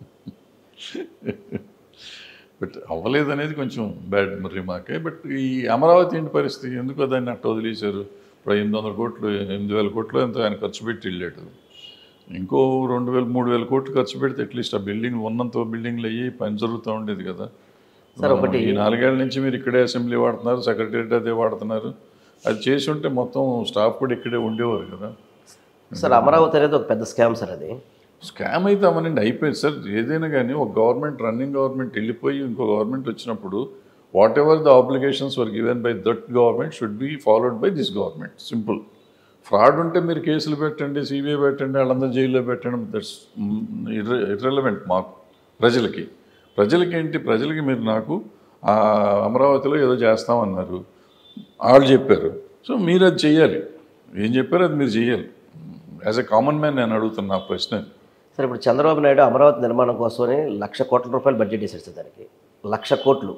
బట్ అవ్వలేదు అనేది కొంచెం బ్యాడ్ రిమార్కే బట్ ఈ అమరావతి ఏంటి పరిస్థితి ఎందుకో దాన్ని అట్ట వదిలేశారు ఇప్పుడు ఎనిమిది వందల కోట్లు ఎనిమిది వేల కోట్లు ఎంతో ఆయన ఖర్చు పెట్టి వెళ్ళాడు ఇంకో రెండు వేలు మూడు వేల కోట్లు ఖర్చు పెడితే అట్లీస్ట్ ఆ బిల్డింగ్ ఉన్నంత బిల్డింగ్లు అయ్యి పని జరుగుతూ ఉండేది కదా సార్ ఒకటి ఈ నాలుగేళ్ల నుంచి మీరు ఇక్కడే అసెంబ్లీ వాడుతున్నారు సెక్రటరియట్ అదే వాడుతున్నారు అది చేసి ఉంటే మొత్తం స్టాఫ్ కూడా ఇక్కడే ఉండేవారు కదా సార్ అమరావతి అనేది ఒక పెద్ద స్కామ్ సార్ అది స్కామ్ అయితే అవనండి అయిపోయింది సార్ ఏదైనా కానీ ఒక గవర్నమెంట్ రన్నింగ్ గవర్నమెంట్ వెళ్ళిపోయి ఇంకో గవర్నమెంట్ వచ్చినప్పుడు whatever the obligations were given by that government should be followed by this government simple fraud ఉంటే మీరు కేసులు పెట్టండి సిబిఐ పెట్టండి వాళ్ళందరూ జైల్లో పెట్టండి దట్స్ ఇర్రెలవెంట్ మాకు ప్రజలకి ప్రజలకి ఏంటి ప్రజలకి మీరు నాకు ఆ అమరావతిలో ఏదో చేస్తామన్నారు వాళ్ళు చెప్పారు సో మీరు అది చెయ్యాలి ఏం చెప్పారో అది మీరు చెయ్యాలి యాజ్ ఎ కామన్ మ్యాన్ నేను అడుగుతున్నా ఆ ప్రశ్న సరే ఇప్పుడు చంద్రబాబు నాయుడు అమరావతి నిర్మాణం కోసమని లక్ష కోట్ల రూపాయలు బడ్జెట్ వేసేది సార్ దానికి లక్ష కోట్లు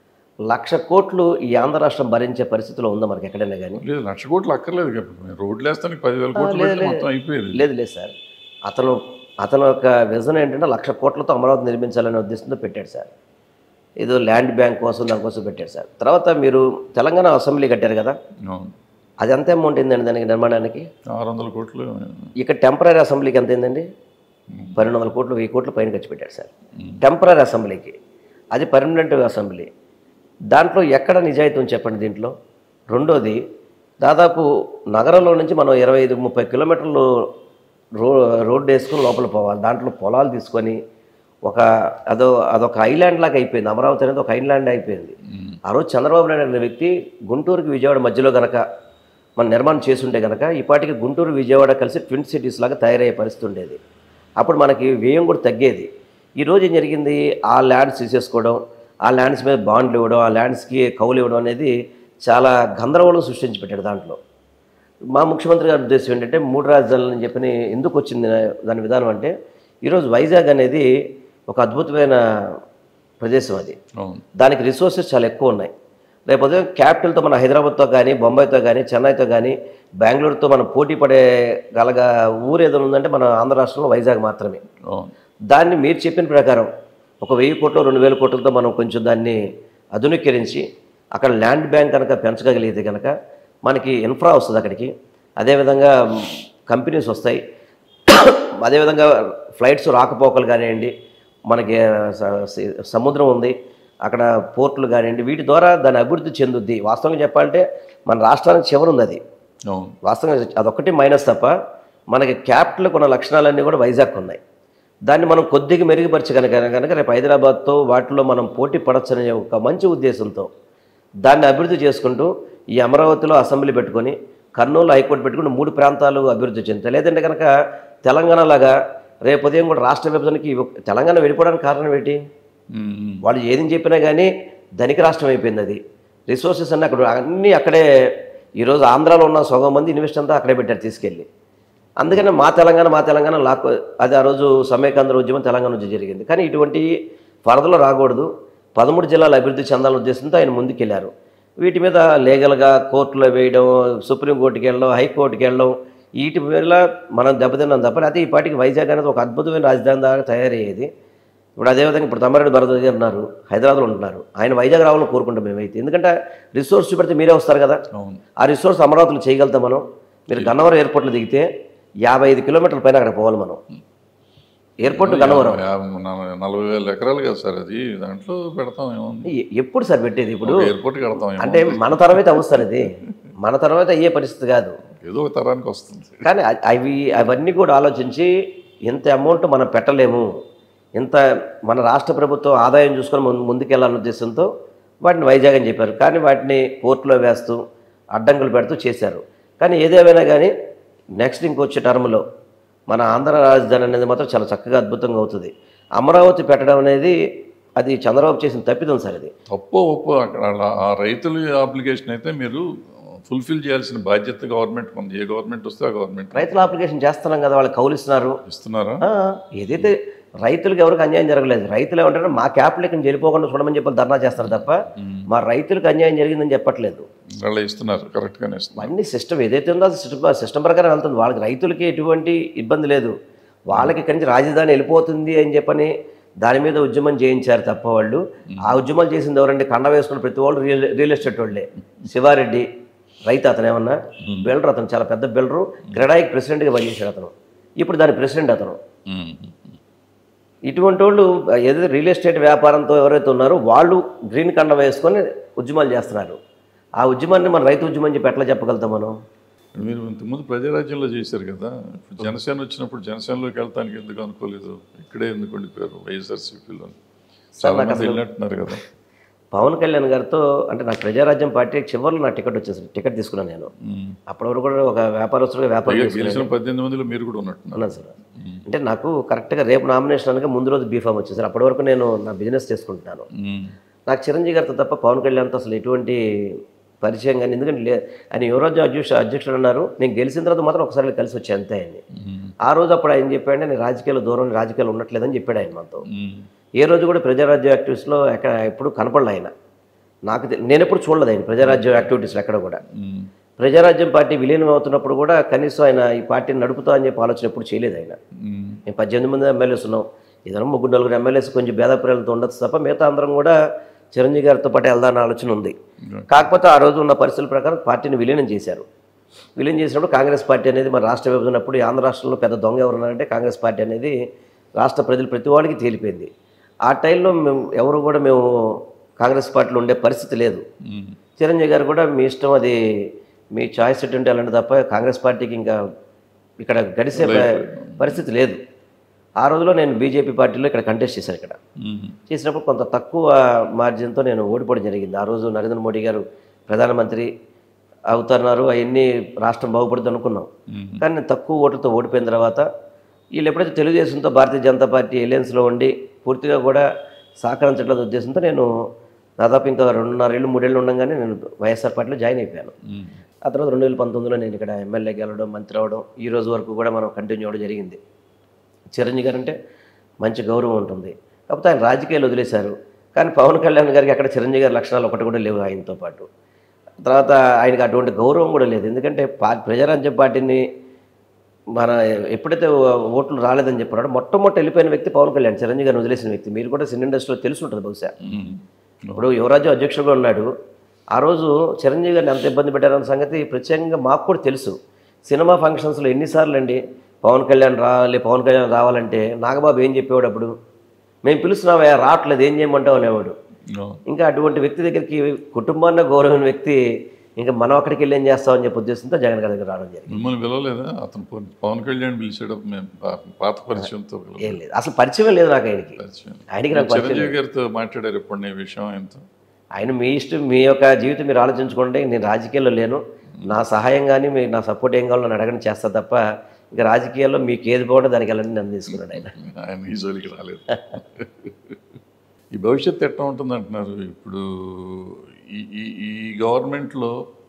లక్ష కోట్లు ఈ ఆంధ్ర రాష్ట్రం భరించే పరిస్థితిలో ఉందా మనకి ఎక్కడైనా కానీ లేదు లక్ష కోట్లు అక్కర్లేదు కదా మీరు రోడ్లు వేస్తానికి పదివేల కోట్లు లేదు, పెడితే లేదు. మొత్తం అయిపోయేది లేదు లేదు సార్ అతను అతను యొక్క విజన్ ఏంటంటే లక్ష కోట్లతో అమరావతి నిర్మించాలనే ఉద్దేశంతో పెట్టాడు సార్ ఏదో ల్యాండ్ బ్యాంక్ కోసం దానికోసం పెట్టాడు సార్ తర్వాత మీరు తెలంగాణ అసెంబ్లీ కట్టారు కదా అవును అది ఎంత అమౌంట్ అయిందండి దానికి నిర్మాణానికి ఆరు వందల కోట్లు ఇక్కడ టెంపరీ అసెంబ్లీకి ఎంత అయిందండి పన్నెండు వందల కోట్లు వెయ్యి కోట్లు పైన ఖర్చు పెట్టారు సార్ టెంపరీ అసెంబ్లీకి అది పర్మనెంట్ అసెంబ్లీ దాంట్లో ఎక్కడ నిజాయితీ ఉంది చెప్పండి దీంట్లో రెండోది దాదాపు నగరంలో నుంచి మనం ఇరవై ఐదు ముప్పై కిలోమీటర్లు రో రోడ్డు వేసుకుని లోపల పోవాలి దాంట్లో పొలాలు తీసుకొని ఒక అదో అదొక ఐలాండ్ లాగా అయిపోయింది అమరావతి అనేది ఒక ఐలాండ్ అయిపోయింది ఆ రోజు చంద్రబాబు నాయుడు అనే వ్యక్తి గుంటూరుకి విజయవాడ మధ్యలో గనక మన నిర్మాణం చేసుంటే కనుక ఇప్పటికి గుంటూరు విజయవాడ కలిసి ట్విన్ సిటీస్ లాగా తయారయ్యే పరిస్థితి ఉండేది అప్పుడు మనకి వ్యయం కూడా తగ్గేది ఈరోజు ఏం జరిగింది ఆ ల్యాండ్స్ తీసేసుకోవడం ఆ ల్యాండ్స్ మీద బాండ్లు ఇవ్వడం ఆ ల్యాండ్స్కి కౌలు ఇవ్వడం అనేది చాలా గందరగోళం సృష్టించి పెట్టాడు దాంట్లో మా ముఖ్యమంత్రి గారి ఉద్దేశం ఏంటంటే మూడు రాజధానులు అని చెప్పి ఎందుకు వచ్చింది దాని విధానం అంటే ఈరోజు వైజాగ్ అనేది ఒక అద్భుతమైన ప్రదేశం అది అవును దానికి రిసోర్సెస్ చాలా ఎక్కువ ఉన్నాయి రేపు ఉదయం క్యాపిటల్తో మన హైదరాబాద్తో కానీ బొంబాయితో కానీ చెన్నైతో కానీ బెంగళూరుతో మనం పోటీ పడే గలగ ఊరు ఏదైనా ఉందంటే మన ఆంధ్ర రాష్ట్రంలో వైజాగ్ మాత్రమే అవును దాన్ని మీరు చెప్పిన ప్రకారం ఒక వెయ్యి కోట్లు రెండు వేల కోట్లతో మనం కొంచెం దాన్ని ఆధునీకరించి అక్కడ ల్యాండ్ బ్యాంక్ కనుక పెంచగలిగితే కనుక మనకి ఇన్ఫ్రా వస్తుంది అక్కడికి అదేవిధంగా కంపెనీస్ వస్తాయి అదేవిధంగా ఫ్లైట్స్ రాకపోకలు కానివ్వండి మనకి స- స- సముద్రం ఉంది అక్కడ పోర్టులు కానివ్వండి వీటి ద్వారా దాని అభివృద్ధి చెందుద్ది వాస్తవంగా చెప్పాలంటే మన రాష్ట్రానికి చివరి ఉంది అది అవును వాస్తవంగా అదొక్కటి మైనస్ తప్ప మనకి క్యాపిటల్కి ఉన్న లక్షణాలన్నీ కూడా వైజాగ్ ఉన్నాయి దాన్ని మనం కొద్దిగా మెరుగుపరచగలిగా కనుక రేపు హైదరాబాద్తో వాటిలో మనం పోటీ పడచ్చనే ఒక మంచి ఉద్దేశంతో దాన్ని అభివృద్ధి చేసుకుంటూ ఈ అమరావతిలో అసెంబ్లీ పెట్టుకొని కర్నూలు హైకోర్టు పెట్టుకుని మూడు ప్రాంతాలు అభివృద్ధి చెందుతాయి లేదంటే కనుక తెలంగాణ లాగా రేపు ఉదయం కూడా రాష్ట్ర విభజనకి ఒక- తెలంగాణ వెళ్ళిపోవడానికి కారణం ఏంటి ఉమ్, వాళ్ళు ఏది చెప్పినా కానీ ధనిక రాష్ట్రం అయిపోయింది అది రిసోర్సెస్ అన్నీ అక్కడ అన్నీ అక్కడే ఈరోజు ఆంధ్రాలో ఉన్న సగం మంది ఇన్వెస్ట్ అంతా అక్కడే పెట్టారు తీసుకెళ్ళి అందుకనే మా తెలంగాణ మా తెలంగాణ లాక్కు అది ఆ రోజు సమైకాంధ్ర ఉద్యమం తెలంగాణ నుంచి జరిగింది కానీ ఇటువంటి వరదలు రాకూడదు పదమూడు జిల్లాల అభివృద్ధి చెందాలనే ఉద్దేశంతో ఆయన ముందుకెళ్లారు వీటి మీద లీగల్గా కోర్టులో వేయడం సుప్రీంకోర్టుకి వెళ్ళడం హైకోర్టుకి వెళ్ళడం వీటి వల్ల మనం దెబ్బతిన్నాం తప్ప అయితే ఈ పాటికి వైజాగ్ అనేది ఒక అద్భుతమైన రాజధాని దాకా తయారయ్యేది ఇప్పుడు అదేవిధంగా ఇప్పుడు తమ్మారెడ్డి భరత్ గారు ఉన్నారు హైదరాబాద్లో ఉంటున్నారు ఆయన వైజాగ్ రావాలని కోరుకుంటాం మేమైతే ఎందుకంటే రిసోర్స్ చూపెడితే మీరే వస్తారు కదా అవును ఆ రిసోర్స్ అమరావతిలో చేయగలుగుతాం మనం మీరు గన్నవరం ఎయిర్పోర్ట్లో దిగితే యాభై ఐదు కిలోమీటర్ల పైన అక్కడ పోవాలి మనం ఎయిర్పోర్ట్ గన్నవరం యాభై- నలభై- నలభై వేల ఎకరాలు కదా సార్ అది దాంట్లో పెడతాం ఏముంది ఎ- ఎప్పుడు సార్ పెట్టేది ఇప్పుడు ఎయిర్పోర్ట్ కడతాం ఏమో అంటే మన తరం అయితే అవసరం ఇది మన తరం అయితే అయ్యే పరిస్థితి కాదు ఏదో ఒక తరానికి వస్తుంది కానీ అ- అవి అవన్నీ కూడా ఆలోచించి ఇంత అమౌంట్ మనం పెట్టలేము ఇంత మన రాష్ట్ర ప్రభుత్వం ఆదాయం చూసుకొని ముందు ముందుకెళ్ళాలనే ఉద్దేశంతో వాటిని వైజాగ్ అని చెప్పారు కానీ వాటిని కోర్టులో వేస్తూ అడ్డంకులు పెడుతూ చేశారు కానీ ఏదేమైనా కానీ నెక్స్ట్ ఇంకొచ్చే టర్మ్లో మన ఆంధ్ర రాజధాని అనేది మాత్రం చాలా చక్కగా అద్భుతంగా అవుతుంది అమరావతి పెట్టడం అనేది అది చంద్రబాబు చేసిన తప్పిదం సార్ అది తప్పో ఒప్పో అక్కడ అలా- ఆ రైతుల అప్లికేషన్ అయితే మీరు ఫుల్ఫిల్ చేయాల్సిన బాధ్యత గవర్నమెంట్ ఉంది ఏ గవర్నమెంట్ వస్తే ఆ గవర్నమెంట్ రైతుల అప్లికేషన్ చేస్తున్నాం కదా వాళ్ళకి కౌలిస్తున్నారు ఇస్తున్నారా ఆ, ఏదైతే రైతులకు ఎవరికి అన్యాయం జరగలేదు రైతులు ఏమంటారు మా క్యాపిటల్ వెళ్ళిపోకుండా చూడమని చెప్పి ధర్నా చేస్తారు తప్ప మా రైతులకు అన్యాయం జరిగిందని చెప్పట్లేదు వాళ్ళు ఇస్తున్నారు కరెక్ట్గానే ఇస్తున్నారు అన్ని సిస్టమ్ ఏదైతే ఉందో అది సిస్టమ్ సిస్టమ్ ప్రకారం వెళ్తుంది వాళ్ళకి రైతులకి ఎటువంటి ఇబ్బంది లేదు వాళ్ళకి ఇక్కడి నుంచి రాజధాని వెళ్ళిపోతుంది అని చెప్పని దాని మీద ఉద్యమం చేయించారు తప్ప వాళ్ళు ఆ ఉద్యమాలు చేసింది ఎవరంటే కండ వేసుకున్న ప్రతి వాళ్ళు రియల్ రియల్ ఎస్టేట్ వాళ్ళే శివారెడ్డి రైతు అతను ఏమన్నా బిల్డర్ అతను చాలా పెద్ద బిల్డరు క్రెడాయికి ప్రెసిడెంట్గా పనిచేశాడు అతను ఇప్పుడు దాని ప్రెసిడెంట్ అతను ఉమ్. ఇటువంటి వాళ్ళు ఏదైతే రియల్ ఎస్టేట్ వ్యాపారంతో ఎవరైతే ఉన్నారో వాళ్ళు గ్రీన్ కండ వేసుకొని ఉద్యమాలు చేస్తున్నారు ఆ ఉద్యమాన్ని మన రైతు ఉద్యమం అని చెప్పి ఎట్లా చెప్పగలుగుతాం మనం మీరు ఇంతకుముందు ప్రజారాజ్యంలో చేశారు కదా ఇప్పుడు జనసేన వచ్చినప్పుడు జనసేనలోకి వెళ్తానికి ఎందుకు అనుకోలేదు ఇక్కడే ఎందుకు ఉండిపోయారు వైఎస్ఆర్సీపీలో చాలా మంది వెళ్ళినట్టున్నారు కదా పవన్ కళ్యాణ్ గారితో అంటే నాకు ప్రజారాజ్యం పార్టీ చివరిలో నా టికెట్ వచ్చేసింది టికెట్ తీసుకున్నాను నేను ఉమ్. అప్పటి వరకు కూడా ఒక వ్యాపారస్తుడిగా వ్యాపారం పైగా చేసుకున్నాను గెలిచిన పద్దెనిమిది మందిలో మీరు కూడా ఉన్నట్టున్నారు ఉన్నాను సార్ అంటే నాకు కరెక్ట్గా రేపు నామినేషన్ అనగా ముందు రోజు బీఫామ్ వచ్చింది సార్ అప్పటి వరకు నేను నా బిజినెస్ చేసుకుంటున్నాను ఉమ్, నాకు చిరంజీవి గారితో తప్ప పవన్ కళ్యాణ్తో అసలు ఎటువంటి పరిచయం కానీ ఎందుకంటే లే ఆయన యువరాజు అధ్యక్ష అధ్యక్షుడు అన్నారు నేను గెలిచిన తర్వాత మాత్రం ఒకసారి కలిసి వచ్చి అంతే ఆయన్ని ఉమ్, ఆ రోజు అప్పుడు ఆయన చెప్పాడు నేను రాజకీయాలు దూరం రాజకీయాలు ఉండట్లేదని చెప్పాడు ఆయన మనతో ఉమ్, ఏ రోజు కూడా ప్రజారాజ్య యాక్టివిటీస్లో ఎక్కడ ఎప్పుడు కనపడలే ఆయన నాకు తెలి- నేను ఎప్పుడు చూడలేదు ఆయన ప్రజారాజ్య యాక్టివిటీస్లో ఎక్కడ కూడా ఉమ్, ప్రజారాజ్యం పార్టీ విలీనం అవుతున్నప్పుడు కూడా కనీసం ఆయన ఈ పార్టీని నడుపుతా అని చెప్పి ఆలోచన ఎప్పుడు చేయలేదు ఆయన ఉమ్, మేము పద్దెనిమిది మంది ఎమ్మెల్యేస్ ఉన్నాం ఏదైనా ముగ్గురు నలుగురు ఎమ్మెల్యేస్ కొంచెం భేదాభిప్రాయాలతో ఉండొచ్చు తప్ప మిగతా అందరం కూడా చిరంజీవి గారితో పాటు వెళ్దాన్న ఆలోచన ఉంది కాకపోతే ఆ రోజు ఉన్న పరిస్థితుల ప్రకారం పార్టీని విలీనం చేశారు విలీనం చేసినప్పుడు కాంగ్రెస్ పార్టీ అనేది మన రాష్ట్ర విభజనప్పుడు ఈ ఆంధ్ర రాష్ట్రంలో పెద్ద దొంగ ఎవరు ఉన్నారంటే కాంగ్రెస్ పార్టీ అనేది రాష్ట్ర ప్రజలు ప్రతి వాడికి తేలిపోయింది ఆ టైంలో మేము ఎవరు కూడా మేము కాంగ్రెస్ పార్టీలో ఉండే పరిస్థితి లేదు ఉమ్, చిరంజీవి గారు కూడా మీ ఇష్టం అది మీ చాయిస్ ఎటువంటి అలాంటి తప్ప కాంగ్రెస్ పార్టీకి ఇంకా ఇక్కడ గడిసే పరిస్థితి లేదు ఆ రోజులో నేను బీజేపీ పార్టీలో ఇక్కడ కంటెస్ట్ చేశాను ఇక్కడ ఉమ్, చేసినప్పుడు కొంత తక్కువ మార్జిన్తో నేను ఓడిపోవడం జరిగింది ఆ రోజు నరేంద్ర మోడీ గారు ప్రధానమంత్రి అవుతున్నారు అవన్నీ రాష్ట్రం బాగుపడుతుంది అనుకున్నాం ఉమ్, కానీ నేను తక్కువ ఓటుతో ఓడిపోయిన తర్వాత వీళ్ళు ఎప్పుడైతే తెలుగుదేశంతో భారతీయ జనతా పార్టీ ఎలియన్స్లో ఉండి పూర్తిగా కూడా సహకరించట్లేదు ఉద్దేశంతో నేను దాదాపు ఇంకా రెండున్నరేళ్ళు మూడేళ్ళు ఉండగానే నేను వైఎస్ఆర్ పార్టీలో జాయిన్ అయిపోయాను ఉమ్, ఆ తర్వాత రెండు వేల పంతొమ్మిదిలో నేను ఇక్కడ ఎమ్మెల్యే గెలవడం మంత్రి అవడం ఈ రోజు వరకు కూడా మనం కంటిన్యూ అవ్వడం జరిగింది చిరంజీవి గారు అంటే మంచి గౌరవం ఉంటుంది కాకపోతే ఆయన రాజకీయాలు వదిలేశారు కానీ పవన్ కళ్యాణ్ గారికి అక్కడ చిరంజీవి గారి లక్షణాలు ఒకటి కూడా లేవు ఆయనతో పాటు తర్వాత ఆయనకి అటువంటి గౌరవం కూడా లేదు ఎందుకంటే పా ప్రజారాజ్యం పార్టీని మన ఎప్పుడైతే ఓట్లు రాలేదని చెప్పారో మొట్టమొదటి వెళ్ళిపోయిన వ్యక్తి పవన్ కళ్యాణ్ చిరంజీవి గారిని వదిలేసిన వ్యక్తి మీరు కూడా సినీ ఇండస్ట్రీలో తెలిసి ఉంటుంది బహుశా ఉమ్, ఇప్పుడు యువరాజు అధ్యక్షుడుగా ఉన్నాడు ఆ రోజు చిరంజీవి గారిని ఎంత ఇబ్బంది పెట్టారన్న సంగతి ప్రత్యేకంగా మాకు కూడా తెలుసు సినిమా ఫంక్షన్స్లో ఎన్నిసార్లు అండి పవన్ కళ్యాణ్ రావాలి పవన్ కళ్యాణ్ రావాలంటే నాగబాబు ఏం చెప్పేవాడు అప్పుడు మేము పిలుస్తున్నామయ్యా రావట్లేదు ఏం చేయమంటావు అనేవాడు ఓ, ఇంకా అటువంటి వ్యక్తి దగ్గరికి కుటుంబాన్న గౌరవమైన వ్యక్తి ఇంకా మనం అక్కడికి వెళ్ళి ఏం చేస్తామని చెప్పి ఉద్దేశంతో జగన్ గారి దగ్గర రావడం జరిగింది మిమ్మల్ని పిలవలేదా అతను పవన్- పవన్ కళ్యాణ్ పిలిచేటప్పుడు మేము పా- పాత పరిచయంతో పిలవ- ఏం లేదు అసలు పరిచయం లేదు నాకు ఆయనకి పరిచయం ఆయనకి నాకు పరిచయం చిరంజీవి గారితో మాట్లాడారు ఎప్పుడు ఈ విషయం ఆయనతో ఆయన మీ ఇష్టం మీ యొక్క జీవితం మీరు ఆలోచించుకోండి నేను రాజకీయాల్లో లేను నా సహాయం కానీ మీకు నా సపోర్ట్ ఏం కావాలో నన్ను అడగని చేస్తా తప్ప ఇంకా రాజకీయాల్లో మీకు ఏది బాగుంటే దానికి వెళ్ళండి నన్ను తీసుకున్నాడు ఆయన ఆయన ఈ జోలికి రాలేదు ఈ భవిష్యత్తు ఎట్లా ఉంటుంది అంటున్నారు ఇప్పుడు ఈ ఈ ఈ గవర్నమెంట్లో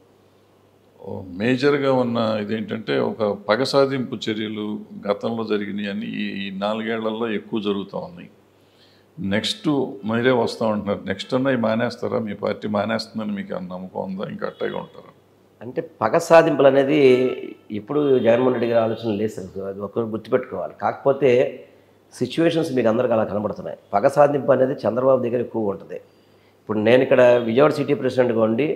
ఓ మేజర్గా ఉన్న ఇదేంటంటే ఒక పగ సాధింపు చర్యలు గతంలో జరిగినాయి అని ఈ ఈ నాలుగేళ్లలో ఎక్కువ జరుగుతూ ఉన్నాయి నెక్స్ట్ మీరే వస్తూ ఉంటున్నారు నెక్స్ట్ అన్న ఇవి మానేస్తారా మీ పార్టీ మానేస్తుందని మీకు ఏమన్నా నమ్మకం ఉందా ఇంకా అట్టగా ఉంటారా అంటే పగ సాధింపులు అనేది ఇప్పుడు జగన్మోహన్ రెడ్డి గారి ఆలోచన లేదు సార్ అది ఒకరు గుర్తుపెట్టుకోవాలి కాకపోతే సిచ్యువేషన్స్ మీకు అందరికి అలా కనబడుతున్నాయి పగ సాధింపు అనేది చంద్రబాబు దగ్గర ఎక్కువ ఉంటుంది ఇప్పుడు నేను ఇక్కడ విజయవాడ సిటీ ప్రెసిడెంట్గా ఉండి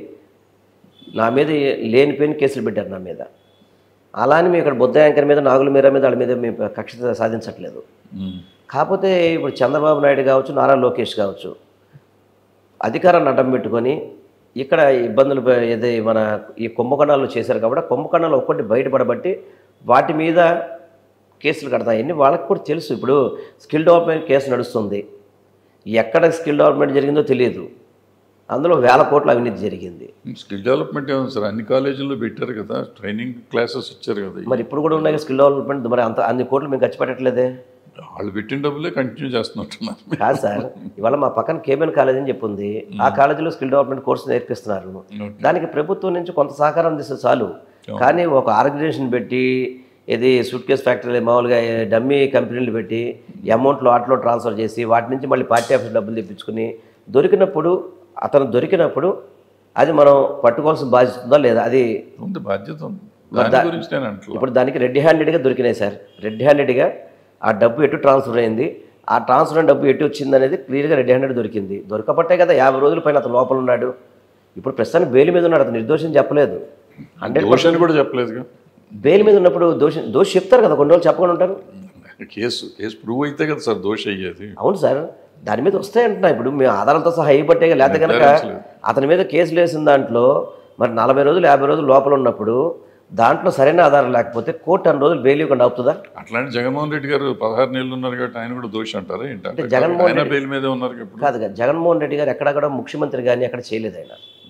నా మీద లేనిపోయిన కేసులు పెట్టారు నా మీద అలానే మేము ఇక్కడ బుద్ధ యాంకర్ మీద నాగుల మీర మీద వాళ్ళ మీద మేము కక్ష సాధించట్లేదు ఉమ్, కాకపోతే ఇప్పుడు చంద్రబాబు నాయుడు కావచ్చు నారా లోకేష్ కావచ్చు అధికారాన్ని అడ్డం పెట్టుకొని ఇక్కడ ఇబ్బందులు ప- ఏది మన ఈ కుంభకోణాలు చేశారు కాబట్టి ఆ కుంభకోణాలు ఒక్కటి బయటపడబట్టి వాటి మీద కేసులు కడతాయని వాళ్ళకి కూడా తెలుసు ఇప్పుడు స్కిల్ డెవలప్మెంట్ కేసు నడుస్తుంది ఎక్కడ స్కిల్ డెవలప్మెంట్ జరిగిందో తెలియదు అందులో వేల కోట్ల అవినీతి జరిగింది స్కిల్ డెవలప్మెంట్ ఏముంది సార్ అన్ని కాలేజీల్లో పెట్టారు కదా ట్రైనింగ్ క్లాసెస్ ఇచ్చారు కదా మరి ఇప్పుడు కూడా ఉన్నాయి స్కిల్ డెవలప్మెంట్ మరి అంత అన్ని కోట్లు మేము ఖర్చు పెట్టట్లేదే వాళ్ళు పెట్టిన డబ్బులే కంటిన్యూ చేస్తున్నట్టున్నారు కాదు సార్ ఇవాళ మా పక్కన కేబిఎన్ కాలేజ్ అని చెప్పింది ఆ కాలేజీలో స్కిల్ డెవలప్మెంట్ కోర్సు నేర్పిస్తున్నారు దానికి ప్రభుత్వం నుంచి కొంత సహకారం అందిస్తే చాలు కానీ ఒక ఆర్గనైజేషన్ పెట్టి ఇది సూట్ కేస్ ఫ్యాక్టరీ మామూలుగా డమ్మీ కంపెనీలు పెట్టి అమౌంట్లు వాటిలో ట్రాన్స్ఫర్ చేసి వాటి నుంచి మళ్ళీ పార్టీ ఆఫీస్ డబ్బులు తెప్పించుకుని దొరికినప్పుడు అతను దొరికినప్పుడు అది మనం పట్టుకోవాల్సిన బాధ్యత ఉందా లేదా అది ఉంది బాధ్యత ఉంది దాని గురించి నేను అంటలా ఇప్పుడు దానికి రెడ్ హ్యాండెడ్గా దొరికినాయి సార్ రెడ్ హ్యాండెడ్గా ఆ డబ్బు ఎటు ట్రాన్స్ఫర్ అయింది ఆ ట్రాన్స్ఫర్ అయిన డబ్బు ఎటు వచ్చింది అనేది క్లియర్గా రెడ్ హ్యాండెడ్ దొరికింది దొరకపట్టే కదా యాభై రోజుల పైన అతను లోపల ఉన్నాడు ఇప్పుడు ప్రస్తుతానికి బెయిల్ మీద ఉన్నాడు అతను నిర్దోషం చెప్పలేదు హండ్రెడ్ దోషాన్ని కూడా చెప్పలేదుగా బెయిల్ మీద ఉన్నప్పుడు దోషి దోషి చెప్తారు కదా కొన్ని రోజులు చెప్పకుండా ఉంటారు కేసు కేసు ప్రూవ్ అయితే కదా సార్ దోష అయ్యేది అవును సార్ దాని మీద వస్తాయంటున్నా ఇప్పుడు మేము ఆధారాలతో సహా అయిపట్టే లేకపోతే కనుక నిర్ధారించలేదు. అతని మీద కేసులు వేసిన దాంట్లో మరి నలభై రోజులు యాభై రోజులు లోపల ఉన్నప్పుడు దాంట్లో సరైన ఆధారం లేకపోతే కోర్టు అన్ని రోజులు బెయిల్ ఇవ్వకుండా అవుతుందా అట్లాంటి జగన్మోహన్ రెడ్డి గారు పదహారు నెలలు ఉన్నారు కాబట్టి ఆయన కూడా దోషి అంటారా ఏంటంటే జగన్మోహన్ ఆయన బెయిల్ మీదే ఉన్నారు ఇప్పుడు కాదు కదా జగన్మోహన్ రెడ్డి గారు ఎక్కడ కూడా ముఖ్యమంత్రి కానీ ఎక్కడ చేయలేదు ఆయన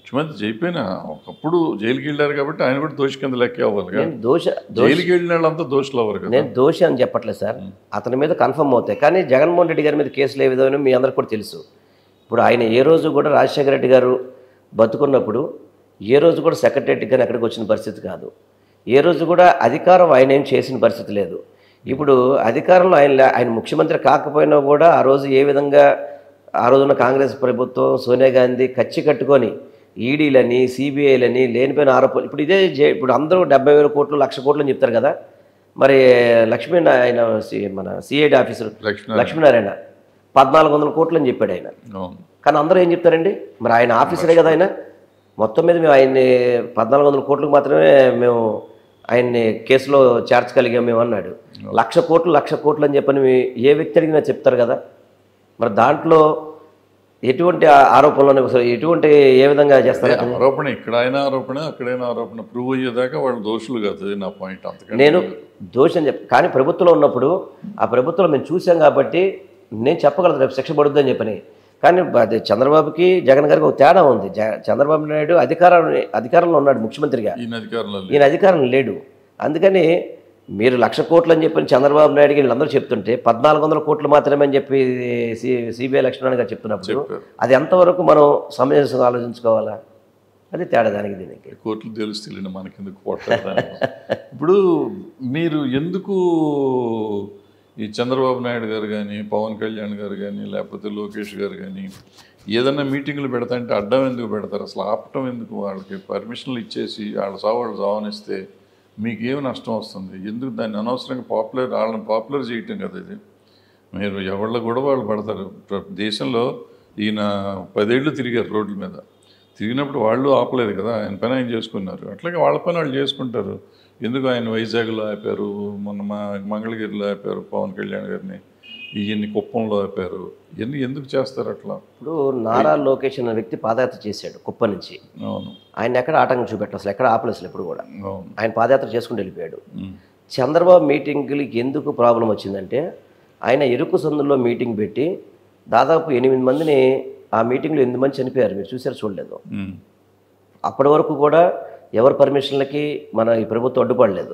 ముఖ్యమంత్రి చెప్పిన ఒకప్పుడు జైలుకి వెళ్ళారు కాబట్టి ఆయన కూడా దోషి కింద లెక్క అవ్వాలి కదా నేను దోష దో- జైలుకి వెళ్ళిన వాళ్ళంతా దోషులు అవ్వరు కదా నేను దోషి అని చెప్పట్లేదు సార్ అతని మీద కన్ఫర్మ్ అవుతాయి కానీ జగన్మోహన్ రెడ్డి గారి మీద కేసులు ఏ విధమైన మీ అందరికి కూడా తెలుసు ఇప్పుడు ఆయన ఏ రోజు కూడా రాజశేఖర రెడ్డి గారు బతుకున్నప్పుడు ఏ రోజు కూడా సెక్రటరీ కానీ ఎక్కడికి వచ్చిన పరిస్థితి కాదు ఏ రోజు కూడా అధికారం ఆయన ఏం చేసిన పరిస్థితి లేదు ఇప్పుడు అధికారంలో ఆయన లే- ఆయన ముఖ్యమంత్రి కాకపోయినా కూడా ఆ రోజు ఏ విధంగా ఆ రోజున కాంగ్రెస్ ప్రభుత్వం సోనియా గాంధీ కచ్చి కట్టుకొని ఈడీలని సిబిఐలని లేనిపోయిన ఆరోపణలు ఇప్పుడు ఇదే జే- ఇప్పుడు అందరూ డెబ్బై వేల కోట్లు లక్ష కోట్లు అని చెప్తారు కదా మరి లక్ష్మీ ఆయన సి- మన సిఐడి ఆఫీసర్ లక్ష్మణ లక్ష్మీనారాయణ పద్నాలుగు వందల కోట్లు అని చెప్పాడు ఆయన అవును కానీ అందరూ ఏం చెప్తారండి మరి ఆయన ఆఫీసరే కదా ఆయన మొత్తం మీద మేము ఆయన్ని పద్నాలుగు వందల కోట్లకు మాత్రమే మేము ఆయన్ని కేసులో చేర్చగలిగాం మేము అన్నాడు లక్ష కోట్లు లక్ష కోట్లు అని చెప్పని మీ- ఏ వ్యక్తి అడిగినా చెప్తారు కదా మరి దాంట్లో ఎటువంటి ఆ- ఆరోపణలు ఉన్నాయి? అసలు ఎటువంటి ఏ విధంగా చేస్తారు అదే ఆరోపణ ఇక్కడైనా ఆరోపణ అక్కడైనా ఆరోపణ ప్రూవ్ అయ్యేదాకా వాళ్ళు దోషులు కాదు అది నా పాయింట్ అంతకంటే నేను దోషం చెప్ కానీ ప్రభుత్వంలో ఉన్నప్పుడు ఆ ప్రభుత్వంలో మేము చూసాం కాబట్టి నేను చెప్పగలను రేపు శిక్ష పడుద్దని చెప్పని కానీ అది చంద్రబాబుకి జగన్ గారికి ఒక తేడా ఉంది జ- చంద్రబాబు నాయుడు అధికారం అధికారంలో ఉన్నాడు ముఖ్యమంత్రిగా ఈయన అధికారంలో లేదు. ఈయన అధికారం లేడు అందుకని మీరు లక్ష కోట్లు అని చెప్పి చంద్రబాబు నాయుడుకి వీళ్ళందరూ చెప్తుంటే పద్నాలుగు వందల కోట్లు మాత్రమే అని చెప్పి సి సిబిఐ లక్ష్మణ్ గారు చెప్తున్నప్పుడు చెప్పారు అది ఎంతవరకు మనం సమంజసంగా ఆలోచించుకోవాలా అది తేడా దానికి దీనికి కోర్టులు తెలుస్తుంది మనకెందుకు కొట్టారు ఇప్పుడు మీరు ఎందుకు ఈ చంద్రబాబు నాయుడు గారు కానీ పవన్ కళ్యాణ్ గారు కానీ లేకపోతే లోకేష్ గారు కానీ ఏదన్నా మీటింగ్లు పెడతాంటే అడ్డం ఎందుకు పెడతారు అసలు ఆపటం ఎందుకు వాళ్ళకి పర్మిషన్లు ఇచ్చేసి వాళ్ళ సావు వాళ్ళు సావనిస్తే మీకు ఏమి నష్టం వస్తుంది ఎందుకు దాన్ని అనవసరంగా పాపులర్ వాళ్ళని పాపులర్ చేయటం కదా ఇది మీరు ఎవళ్ళ కూడా వాళ్ళు పడతారు ప్ర- దేశంలో ఈయన పదేళ్ళు తిరిగారు రోడ్ల మీద తిరిగినప్పుడు వాళ్ళు ఆపలేదు కదా ఆయన పని ఆయన చేసుకున్నారు అట్లాగే వాళ్ళ పని వాళ్ళు చేసుకుంటారు ఎందుకు ఆయన వైజాగ్లో ఆపారు మొన్న మా మంగళగిరిలో ఆపారు పవన్ కళ్యాణ్ గారిని ఇవన్నీ కుప్పంలో ఆపారు ఇవన్నీ ఎందుకు చేస్తారు అట్లా ఇప్పుడు నారా లోకేష్ అనే వ్యక్తి పాదయాత్ర చేశాడు కుప్ప నుంచి అవును ఆయన ఎక్కడ ఆటంకం చూపెట్టలేదు అసలు ఎక్కడ ఆపలేదు ఎప్పుడు కూడా అవును ఆయన పాదయాత్ర చేసుకుంటూ వెళ్ళిపోయాడు ఉమ్. చంద్రబాబు మీటింగ్లకి ఎందుకు ప్రాబ్లం వచ్చిందంటే ఆయన ఎరుకు సందుల్లో మీటింగ్ పెట్టి దాదాపు ఎనిమిది మందిని ఆ మీటింగ్లో ఎనిమిది మంది చనిపోయారు మీరు చూసారు చూడలేదు ఉమ్. అప్పటి వరకు కూడా ఎవరి పర్మిషన్లకి మన ఈ ప్రభుత్వం అడ్డుపడలేదు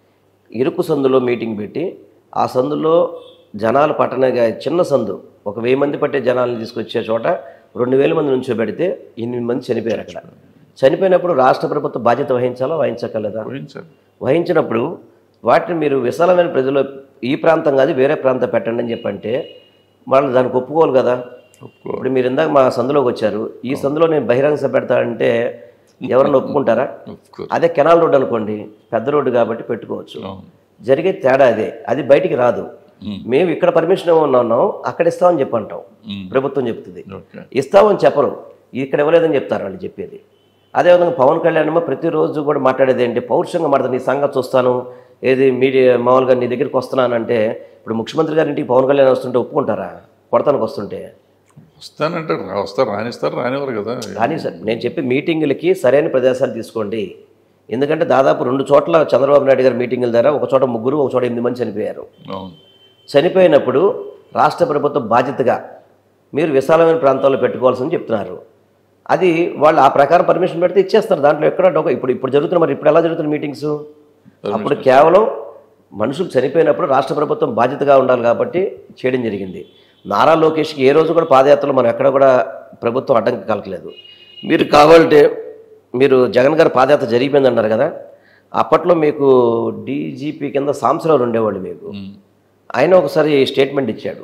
ఇరుకు సందులో మీటింగ్ పెట్టి ఆ సందులో జనాలు పట్టణ చిన్న సందు ఒక వెయ్యి మంది పట్టే జనాలను తీసుకొచ్చే చోట రెండు వేల మంది నుంచో పెడితే ఎనిమిది మంది చనిపోయారు అక్కడ చనిపోయినప్పుడు రాష్ట్ర ప్రభుత్వం బాధ్యత వహించాలా వహించగలదా ఊహించాలి వహించినప్పుడు వాటిని మీరు విశాలమైన ప్రజలు ఈ ప్రాంతం కాదు వేరే ప్రాంతం పెట్టండి అని చెప్పంటే వాళ్ళు దానికి ఒప్పుకోవాలి కదా ఒప్పుకో ఇప్పుడు మీరు ఇందాక మా సందులోకి వచ్చారు ఈ సందులో నేను బహిరంగ సభ పెడతా అంటే ఎవరన్నా ఒప్పుకుంటారా ఒప్పుకో అదే కెనాల్ రోడ్డు అనుకోండి పెద్ద రోడ్డు కాబట్టి పెట్టుకోవచ్చు అవును జరిగే తేడా అదే అది బయటికి రాదు ఉమ్. మేము ఇక్కడ పర్మిషన్ ఉన్నాం అక్కడ ఇస్తామని చెప్పి అంటాం ఉమ్. ప్రభుత్వం చెప్తుంది ఓకే ఇస్తామని చెప్పరు ఇక్కడ ఇవ్వలేదని చెప్తారు వాళ్ళు చెప్పేది అదేవిధంగా పవన్ కళ్యాణ్ ఏమో ప్రతిరోజు కూడా మాట్లాడేది ఏంటి పౌరుషంగా మాట్లాడదు నీ సంగతి చూస్తాను ఏది మీడియా మామూలుగా నీ దగ్గరికి వస్తున్నానంటే ఇప్పుడు ముఖ్యమంత్రి గారి ఇంటికి పవన్ కళ్యాణ్ వస్తుంటే ఒప్పుకుంటారా కొడతానికి వస్తుంటే వస్తానంటారు రా- వస్తారు రానిస్తారు రానివ్వరు కదా కానీ సార్ నేను చెప్పి మీటింగులకి సరైన ప్రదేశాలు తీసుకోండి ఎందుకంటే దాదాపు రెండు చోట్ల చంద్రబాబు నాయుడు గారి మీటింగుల ద్వారా ఒక చోట ముగ్గురు ఒక చోట ఎనిమిది మంది చనిపోయారు అవును చనిపోయినప్పుడు రాష్ట్ర ప్రభుత్వం బాధ్యతగా మీరు విశాలమైన ప్రాంతాల్లో పెట్టుకోవాల్సింది చెప్తున్నారు అది వాళ్ళు ఆ ప్రకారం పర్మిషన్ పెడితే ఇచ్చేస్తారు దాంట్లో ఎక్కడ డొక ఇప్పుడు ఇప్పుడు జరుగుతున్న మరి ఇప్పుడు ఎలా జరుగుతున్న మీటింగ్స్ అప్పుడు కేవలం మనుషులు చనిపోయినప్పుడు రాష్ట్ర ప్రభుత్వం బాధ్యతగా ఉండాలి కాబట్టి చేయడం జరిగింది నారా లోకేష్కి ఏ రోజు కూడా పాదయాత్రలో మనం ఎక్కడ కూడా ప్రభుత్వం అడ్డంకి కలగలేదు మీరు కావాలంటే మీరు జగన్ గారి పాదయాత్ర జరిగిపోయింది అన్నారు కదా అప్పట్లో మీకు డీజీపీ కింద సాంసరావు ఉండేవాళ్ళు మీకు ఉమ్. ఆయన ఒకసారి స్టేట్మెంట్ ఇచ్చాడు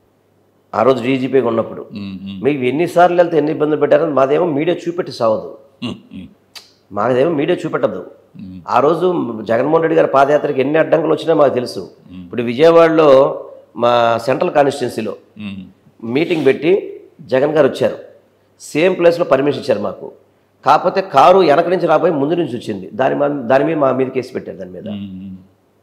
ఆ రోజు డీజీపీగా ఉన్నప్పుడు ఉమ్. ఉమ్. మీకు ఎన్నిసార్లు వెళ్తే ఎన్ని ఇబ్బందులు పెట్టారని మాదేమో మీడియా చూపెట్టి సావదు ఉమ్. ఉమ్. మాదేమో మీడియా చూపెట్టదు ఉమ్. ఆ రోజు జగన్మోహన్ రెడ్డి గారి పాదయాత్రకి ఎన్ని అడ్డంకులు వచ్చినా మాకు తెలుసు ఇప్పుడు విజయవాడలో మా సెంట్రల్ కాన్స్టిట్యున్సీలో ఉమ్. మీటింగ్ పెట్టి జగన్ గారు వచ్చారు సేమ్ ప్లేస్లో పర్మిషన్ ఇచ్చారు మాకు కాకపోతే కారు వెనక నుంచి రాబోయి ముందు నుంచి వచ్చింది దాని మా- దాని మీద మా మీద కేసు పెట్టారు దాని మీద ఉమ్.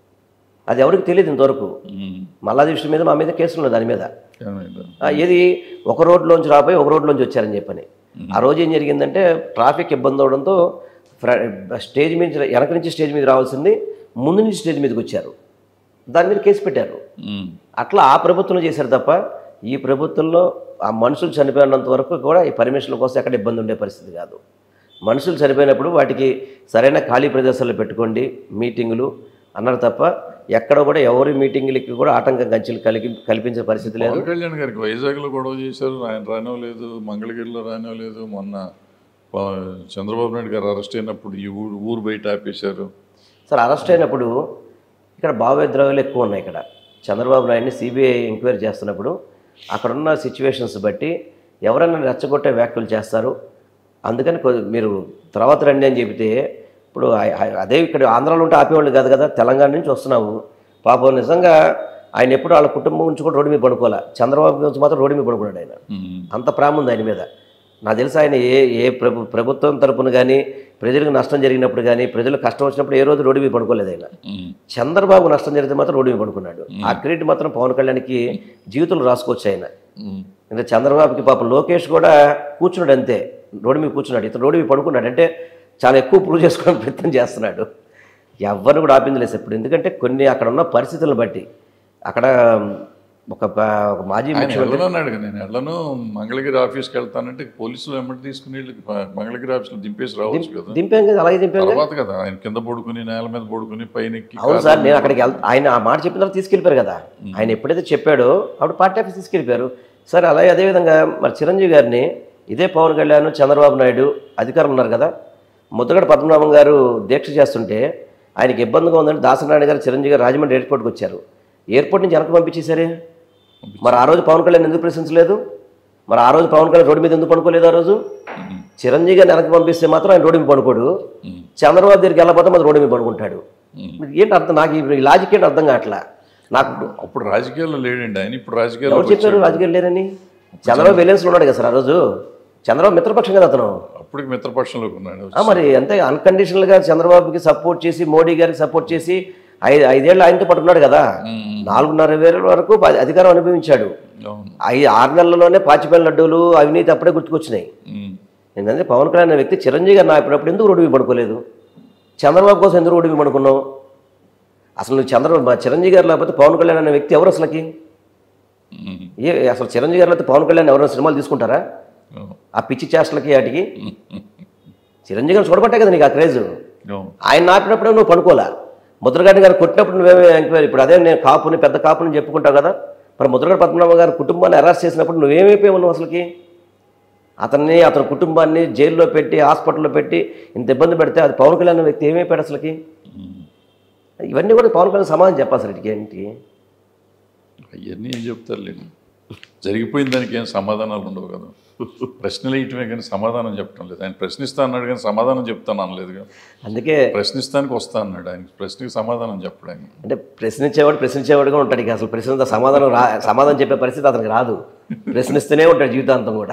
అది ఎవరికి తెలియదు ఇంతవరకు ఉమ్. మల్లాది విష్ణు మీద మా మీద కేసులు ఉన్నాయి దాని మీద ఏమైంది? ఆ, ఏది ఒక రోడ్లోంచి రాబోయి ఒక రోడ్లోంచి వచ్చారని చెప్పని ఆ రోజు ఏం జరిగిందంటే ట్రాఫిక్ ఇబ్బంది అవడంతో ఫ్ర- స్టేజ్ మీద వెనక నుంచి స్టేజ్ మీద రావాల్సింది ముందు నుంచి స్టేజ్ మీదకి వచ్చారు దాని మీద కేసు పెట్టారు ఉమ్. అట్లా ఆ ప్రభుత్వంలో చేశారు తప్ప ఈ ప్రభుత్వంలో ఆ మనుషులు చనిపోయినంత వరకు కూడా ఈ పర్మిషన్ల కోసం ఎక్కడ ఇబ్బంది ఉండే పరిస్థితి కాదు మనుషులు చనిపోయినప్పుడు వాటికి సరైన ఖాళీ ప్రదేశాల్లో పెట్టుకోండి మీటింగులు అన్నారు తప్ప ఎక్కడ కూడా ఎవరి మీటింగులకి కూడా ఆటంకం కంచెలు కలిగి కల్పించే పరిస్థితి లేదు పవన్ కళ్యాణ్ గారికి వైజాగ్లో గొడవ చేశారు ఆయన రానివ్వలేదు మంగళగిరిలో రానివ్వలేదు మొన్న ప- చంద్రబాబు నాయుడు గారు అరెస్ట్ అయినప్పుడు ఈ ఊరు ఊరు బయట ఆపేశారు సార్ అరెస్ట్ అయినప్పుడు ఇక్కడ భావోద్రోగాలు ఎక్కువ ఉన్నాయి ఇక్కడ చంద్రబాబు నాయుడిని సిబిఐ ఎంక్వైరీ చేస్తున్నప్పుడు అక్కడున్న సిచ్యువేషన్స్ బట్టి ఎవరైనా రెచ్చగొట్టే వ్యాఖ్యలు చేస్తారు అందుకని కొ- మీరు తర్వాత రండి అని చెబితే ఇప్పుడు ఆ- ఆ- అదే ఇక్కడ ఆంధ్రాలో ఉంటే ఆపేవాళ్ళు కాదు కదా తెలంగాణ నుంచి వస్తున్నాము పాపం నిజంగా ఆయన ఎప్పుడు వాళ్ళ కుటుంబం నుంచి కూడా రోడ్డు మీద పడుకోలే చంద్రబాబు గురించి మాత్రం రోడ్డు మీద పడుకున్నాడు ఆయన ఉమ్. అంత ప్రేమ ఉంది ఆయన మీద నాకు తెలిసి ఆయన ఏ ఏ ప్రభు ప్రభుత్వం తరపున కానీ ప్రజలకు నష్టం జరిగినప్పుడు కానీ ప్రజలకు కష్టం వచ్చినప్పుడు ఏ రోజు రోడ్డు మీద పడుకోలేదు ఆయన ఉమ్. చంద్రబాబు నష్టం జరిగితే మాత్రం రోడ్డు మీద పడుకున్నాడు ఆ క్రెడిట్ మాత్రం పవన్ కళ్యాణ్కి జీవితంలో రాసుకోవచ్చు ఆయన ఉమ్. ఇంకా చంద్రబాబుకి పాపం లోకేష్ కూడా కూర్చున్నాడు అంతే రోడ్డు మీద కూర్చున్నాడు ఇతను రోడ్డు మీద పడుకున్నాడు అంటే చాలా ఎక్కువ ప్రూవ్ చేసుకోవడానికి ప్రయత్నం చేస్తున్నాడు ఎవరిని కూడా ఆపింది లేదు ఇప్పుడు ఎందుకంటే కొన్ని అక్కడ ఉన్న పరిస్థితులను బట్టి అక్కడ ఒక ప- ఒక మాజీ ఆయన ముఖ్యమంత్రి వెళ్ళను అన్నాడు కదా, నేను వెళ్ళను మంగళగిరి ఆఫీస్కి వెళ్తానంటే పోలీసులు వెంబడి తీసుకుని వెళ్ళి ప- మంగళగిరి ఆఫీస్లో దింపేసి రావచ్చు కదా దింపాం కదా అలాగే దింపాం కదా. తర్వాత కదా ఆయన కింద పడుకుని నేల మీద పడుకుని పైన ఎక్కి అవును సార్ నేను అక్కడికి వెళ్తా ఆయన ఆ మాట చెప్పిన తర్వాత తీసుకెళ్ళిపోయారు కదా ఆయన ఎప్పుడైతే చెప్పాడో అప్పుడు పార్టీ ఆఫీస్ తీసుకెళ్ళిపోయారు సరే అలాగే అదేవిధంగా మరి చిరంజీవి గారిని ఇదే పవన్ కళ్యాణ్ చంద్రబాబు నాయుడు అధికారులు ఉన్నారు కదా ముద్దగడ పద్మనాభం గారు దీక్ష చేస్తుంటే ఆయనకి ఇబ్బందిగా ఉందని దాసనారాయణ గారు చిరంజీవి గారు రాజమండ్రి ఎయిర్పోర్ట్కి వచ్చారు ఎయిర్పోర్ట్ నుంచి వెనక్కి పంపించేశారే మరి ఆ రోజు పవన్ కళ్యాణ్ ఎందుకు ప్రశ్నించలేదు మరి ఆ రోజు పవన్ కళ్యాణ్ రోడ్డు మీద ఎందుకు పడుకోలేదు ఆ రోజు చిరంజీవి గారిని వెనక్కి పంపిస్తే మాత్రం ఆయన రోడ్డు మీద పడుకోడు ఉమ్. చంద్రబాబు దగ్గరికి వెళ్ళకపోతే మరి రోడ్డు మీద పడుకుంటాడు ఉమ్. మరి ఏంటి అర్థం నాకు ఈ- ఈ లాజిక్ ఏంటి అర్థం కావట్లా నాకు ఇప్పుడు అప్పుడు రాజకీయాల్లో లేడండి ఆయన ఇప్పుడు రాజకీయాల్లో ఎవరు చెప్పారు రాజకీయాలు లేరని చంద్రబాబు వెల్లెన్స్లో ఉన్నాడు కదా సార్ ఆ రోజు చంద్రబాబు మిత్రపక్షం కదా అతను అప్పటికి మిత్రపక్షంలోకి ఉన్నాడు ఆ, మరి అంతే అన్కండిషనల్గా చంద్రబాబుకి సపోర్ట్ చేసి మోడీ గారికి సపోర్ట్ చేసి ఐదు ఐదేళ్ళు ఆయనతో పట్టుకున్నాడు కదా నాలుగున్నర వేల వరకు ప- అధికారం అనుభవించాడు అవును ఐదు ఆరు నెలల్లోనే పాచిపల్లి లడ్డూలు అవినీతి అప్పుడే గుర్తుకొచ్చినాయి ఉమ్. ఏంటంటే పవన్ కళ్యాణ్ అనే వ్యక్తి చిరంజీవి గారు నాపినప్పుడు ఎందుకు రోడ్డు మీద పడుకోలేదు చంద్రబాబు కోసం ఎందుకు రోడ్డు మీద పడుకున్నావు అసలు నువ్వు చంద్రబాబు మా చిరంజీవి గారు లేకపోతే పవన్ కళ్యాణ్ అనే వ్యక్తి ఎవరు అసలుకి ఉమ్. ఏ అసలు చిరంజీవి గారు లేకపోతే పవన్ కళ్యాణ్ ఎవరైనా సినిమాలు తీసుకుంటారా అవును. ఆ పిచ్చి చేష్టలకి వాటికి చిరంజీవి గారు చూడబట్టే కదా నీకు ఆ క్రేజ్ అవును. ఆయన నాపినప్పుడు నువ్వు పడుకోలే ముద్రగడ్డ గారు కొట్టినప్పుడు నువ్వేమే ఎంక్వైరీ ఇప్పుడు అదే నేను కాపుని పెద్ద కాపుని చెప్పుకుంటావు కదా మరి ముద్రగడ్డ పద్మనాభ గారు కుటుంబాన్ని అరెస్ట్ చేసినప్పుడు నువ్వేమైపోయి ఉన్నావు అసలుకి అతన్ని అతని కుటుంబాన్ని జైల్లో పెట్టి హాస్పిటల్లో పెట్టి ఇంత ఇబ్బంది పెడితే అది పవన్ కళ్యాణ్ అనే వ్యక్తి ఏమైపోయాడు అసలుకి ఉమ్. ఇవన్నీ కూడా పవన్ కళ్యాణ్ సమాధానం చెప్పాలి సార్ వీటికి ఏంటి అవన్నీ ఏం చెప్తారులేండి జరిగిపోయిన దానికి ఏం సమాధానాలు ఉండవు కదా ప్రశ్నలు వేయటమే కానీ సమాధానం చెప్పడం లేదు ఆయన ప్రశ్నిస్తా అన్నాడు కానీ సమాధానం చెప్తాను అనలేదుగా అందుకే ప్రశ్నిస్తానికి వస్తా అన్నాడు ఆయన ప్రశ్నకి సమాధానం చెప్పడు ఆయన అంటే ప్రశ్నించేవాడు ప్రశ్నించేవాడుగా ఉంటాడు ఇక అసలు ప్రశ్న సమాధానం రా సమాధానం చెప్పే పరిస్థితి అతనికి రాదు ప్రశ్నిస్తూనే ఉంటాడు జీవితాంతం కూడా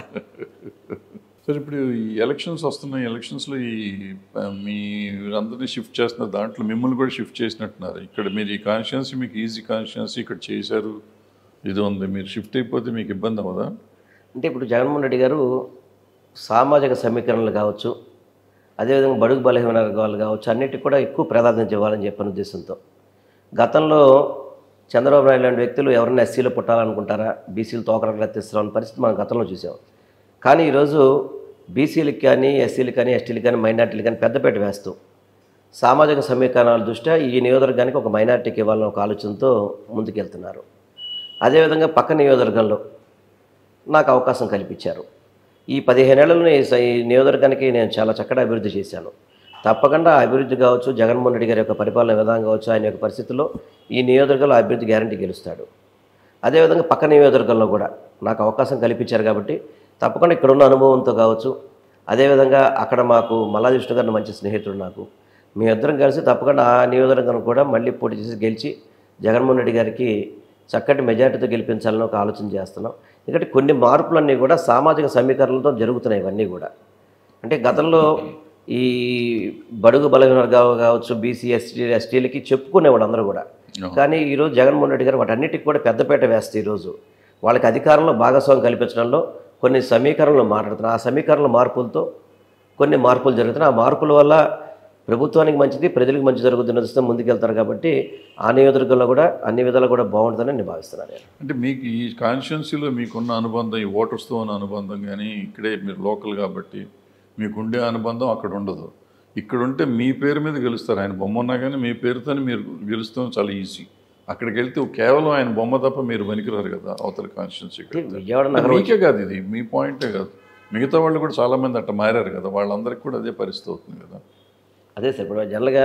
సరే ఇప్పుడు ఈ ఎలక్షన్స్ వస్తున్నాయి ఎలక్షన్స్లో ఈ ఆ, మీ అందరినీ షిఫ్ట్ చేస్తున్నారు దాంట్లో మిమ్మల్ని కూడా షిఫ్ట్ చేసినట్టున్నారు ఇక్కడ మీరు ఈ కాన్షియన్స్ మీకు ఈజీ కాన్షియన్స్ ఇక్కడ చేశారు ఇది ఉంది మీరు షిఫ్ట్ అయిపోతే మీకు ఇబ్బంది అవ్వదా అంటే ఇప్పుడు జగన్మోహన్ రెడ్డి గారు సామాజిక సమీకరణలు కావచ్చు అదేవిధంగా బడుగు బలహీన వర్గాలు కావచ్చు అన్నిటికి కూడా ఎక్కువ ప్రాధాన్యత ఇవ్వాలని చెప్పిన ఉద్దేశంతో గతంలో చంద్రబాబు నాయుడు లాంటి వ్యక్తులు ఎవరైనా ఎస్సీలో పుట్టాలనుకుంటారా బీసీలు తోకరట్లు ఎత్తిస్తామని పరిస్థితి మనం గతంలో చూసాం కానీ ఈరోజు బీసీలకు కానీ ఎస్సీలకు కానీ ఎస్టీలకు కానీ మైనార్టీలకు కానీ పెద్దపేట వేస్తూ సామాజిక సమీకరణాల దృష్ట్యా ఈ నియోజకవర్గానికి ఒక మైనార్టీకి ఇవ్వాలన్న ఒక ఆలోచనతో ముందుకెళ్తున్నారు అదేవిధంగా పక్క నియోజకవర్గంలో నాకు అవకాశం కల్పించారు ఈ పదిహేనేళ్లలో ఈ స- ఈ నియోజకవర్గానికి నేను చాలా చక్కటి అభివృద్ధి చేశాను తప్పకుండా ఆ అభివృద్ధి కావచ్చు జగన్మోహన్ రెడ్డి గారి యొక్క పరిపాలన విధానం కావచ్చు ఆయన యొక్క పరిస్థితుల్లో ఈ నియోజకవర్గంలో అభివృద్ధి గ్యారంటీ గెలుస్తాడు అదేవిధంగా పక్క నియోజకవర్గంలో కూడా నాకు అవకాశం కల్పించారు కాబట్టి తప్పకుండా ఇక్కడ ఉన్న అనుభవంతో కావచ్చు అదేవిధంగా అక్కడ మాకు మల్లాది విష్ణు గారిని మంచి స్నేహితుడు నాకు మీ ఇద్దరం కలిసి తప్పకుండా ఆ నియోజకవర్గం కూడా మళ్ళీ పోటీ చేసి గెలిచి జగన్మోహన్ రెడ్డి గారికి చక్కటి మెజార్టీతో గెలిపించాలని ఒక ఆలోచన చేస్తున్నాం ఎందుకంటే కొన్ని మార్పులన్నీ కూడా సామాజిక సమీకరణలతో జరుగుతున్నాయి ఇవన్నీ కూడా అంటే గతంలో ఈ బడుగు బలహీన వర్గాలు కావచ్చు బీసీ ఎస్టీ ఎస్టీలకి చెప్పుకునేవాడు అందరూ కూడా కానీ ఈరోజు జగన్మోహన్ రెడ్డి గారు వాటన్నిటికి కూడా పెద్దపేట వేస్తే ఈరోజు వాళ్ళకి అధికారంలో భాగస్వామ్యం కల్పించడంలో కొన్ని సమీకరణలు మాట్లాడుతున్నారు ఆ సమీకరణల మార్పులతో కొన్ని మార్పులు జరుగుతున్నాయి ఆ మార్పుల వల్ల ప్రభుత్వానికి మంచిది ప్రజలకు మంచి జరుగుతున్న దృష్టితో ముందుకెళ్తారు కాబట్టి ఆ నియోజకవర్గంలో కూడా అన్ని విధాలు కూడా బాగుంటుందని నేను భావిస్తున్నాను నేను అంటే మీకు ఈ కాన్స్టిట్యున్సీలో మీకున్న అనుబంధం ఈ ఓటర్స్తో ఉన్న అనుబంధం కానీ ఇక్కడే మీరు లోకల్ కాబట్టి మీకుండే అనుబంధం అక్కడ ఉండదు ఇక్కడ ఉంటే మీ పేరు మీద గెలుస్తారు ఆయన బొమ్మ ఉన్నా కానీ మీ పేరుతోనే మీరు గెలుస్తాం చాలా ఈజీ అక్కడికి వెళ్తే కేవలం ఆయన బొమ్మ తప్ప మీరు పనికిరారు కదా అవతల కాన్స్టిట్యున్సీ విజయవాడ నగరం మీకే కాదు ఇది మీ పాయింటే కాదు మిగతా వాళ్ళు కూడా చాలా మంది అట్ట మారారు కదా వాళ్ళందరికీ కూడా అదే పరిస్థితి అవుతుంది కదా అదే సార్ ఇప్పుడు జనరల్గా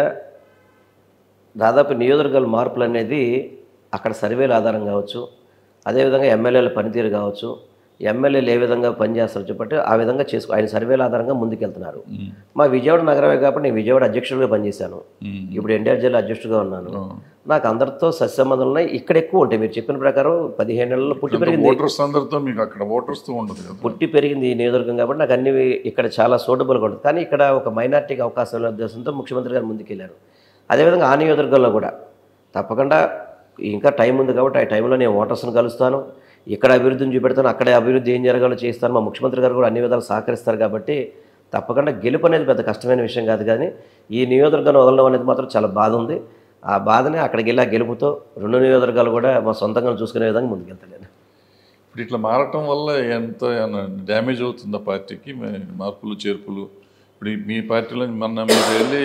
దాదాపు నియోజకవర్గాల మార్పులు అనేది అక్కడ సర్వేల ఆధారం కావచ్చు అదేవిధంగా ఎమ్మెల్యేల పనితీరు కావచ్చు ఎమ్మెల్యేలు ఏ విధంగా పనిచేస్తారో చెప్పట్టి ఆ విధంగా చేసుకో ఆయన సర్వేల ఆధారంగా ముందుకెళ్తున్నారు ఉమ్, మా విజయవాడ నగరమే కాబట్టి నేను విజయవాడ అధ్యక్షుడిగా పనిచేశాను ఉమ్, ఇప్పుడు ఎన్టీఆర్ జిల్లా అధ్యక్షుడిగా ఉన్నాను ఆ. నాకు అందరితో సత్సంబంధాలు ఉన్నాయి ఇక్కడ ఎక్కువ ఉంటాయి మీరు చెప్పిన ప్రకారం పదిహేను నెలల్లో పుట్టి పెరిగింది ఓటర్స్ అందరితో మీకు అక్కడ ఓటర్స్తో ఉండదు కదా పుట్టి పెరిగింది ఈ నియోజకవర్గం కాబట్టి నాకు అన్ని ఇక్కడ చాలా సూటబుల్గా ఉంటుంది కానీ ఇక్కడ ఒక మైనార్టీకి అవకాశం ఉన్న ఉద్దేశంతో ముఖ్యమంత్రి గారు ముందుకెళ్ళారు అదేవిధంగా ఆ నియోజకవర్గంలో కూడా తప్పకుండా ఇంకా టైం ఉంది కాబట్టి ఆ టైంలో నేను ఓటర్స్ని కలుస్తాను ఇక్కడ అభివృద్ధిని చూపెడతాను అక్కడే అభివృద్ధి ఏం జరగాలో చేస్తాను మా ముఖ్యమంత్రి గారు కూడా అన్ని విధాలు సహకరిస్తారు కాబట్టి తప్పకుండా గెలుపు అనేది పెద్ద కష్టమైన విషయం కాదు కానీ ఈ నియోజకవర్గాన్ని వదలడం అనేది మాత్రం చాలా బాధ ఉంది ఆ బాధని అక్కడికి వెళ్ళి ఆ గెలుపుతో రెండు నియోజకవర్గాలు కూడా మా సొంతంగా చూసుకునే విధంగా ముందుకెళ్తాను నేను ఇప్పుడు ఇట్లా మారటం వల్ల ఎంత డ్యామేజ్ అవుతుందా పార్టీకి మే- మార్పులు చేర్పులు ఇప్పుడు ఈ- మీ పార్టీలో మొన్న మీరు వెళ్ళి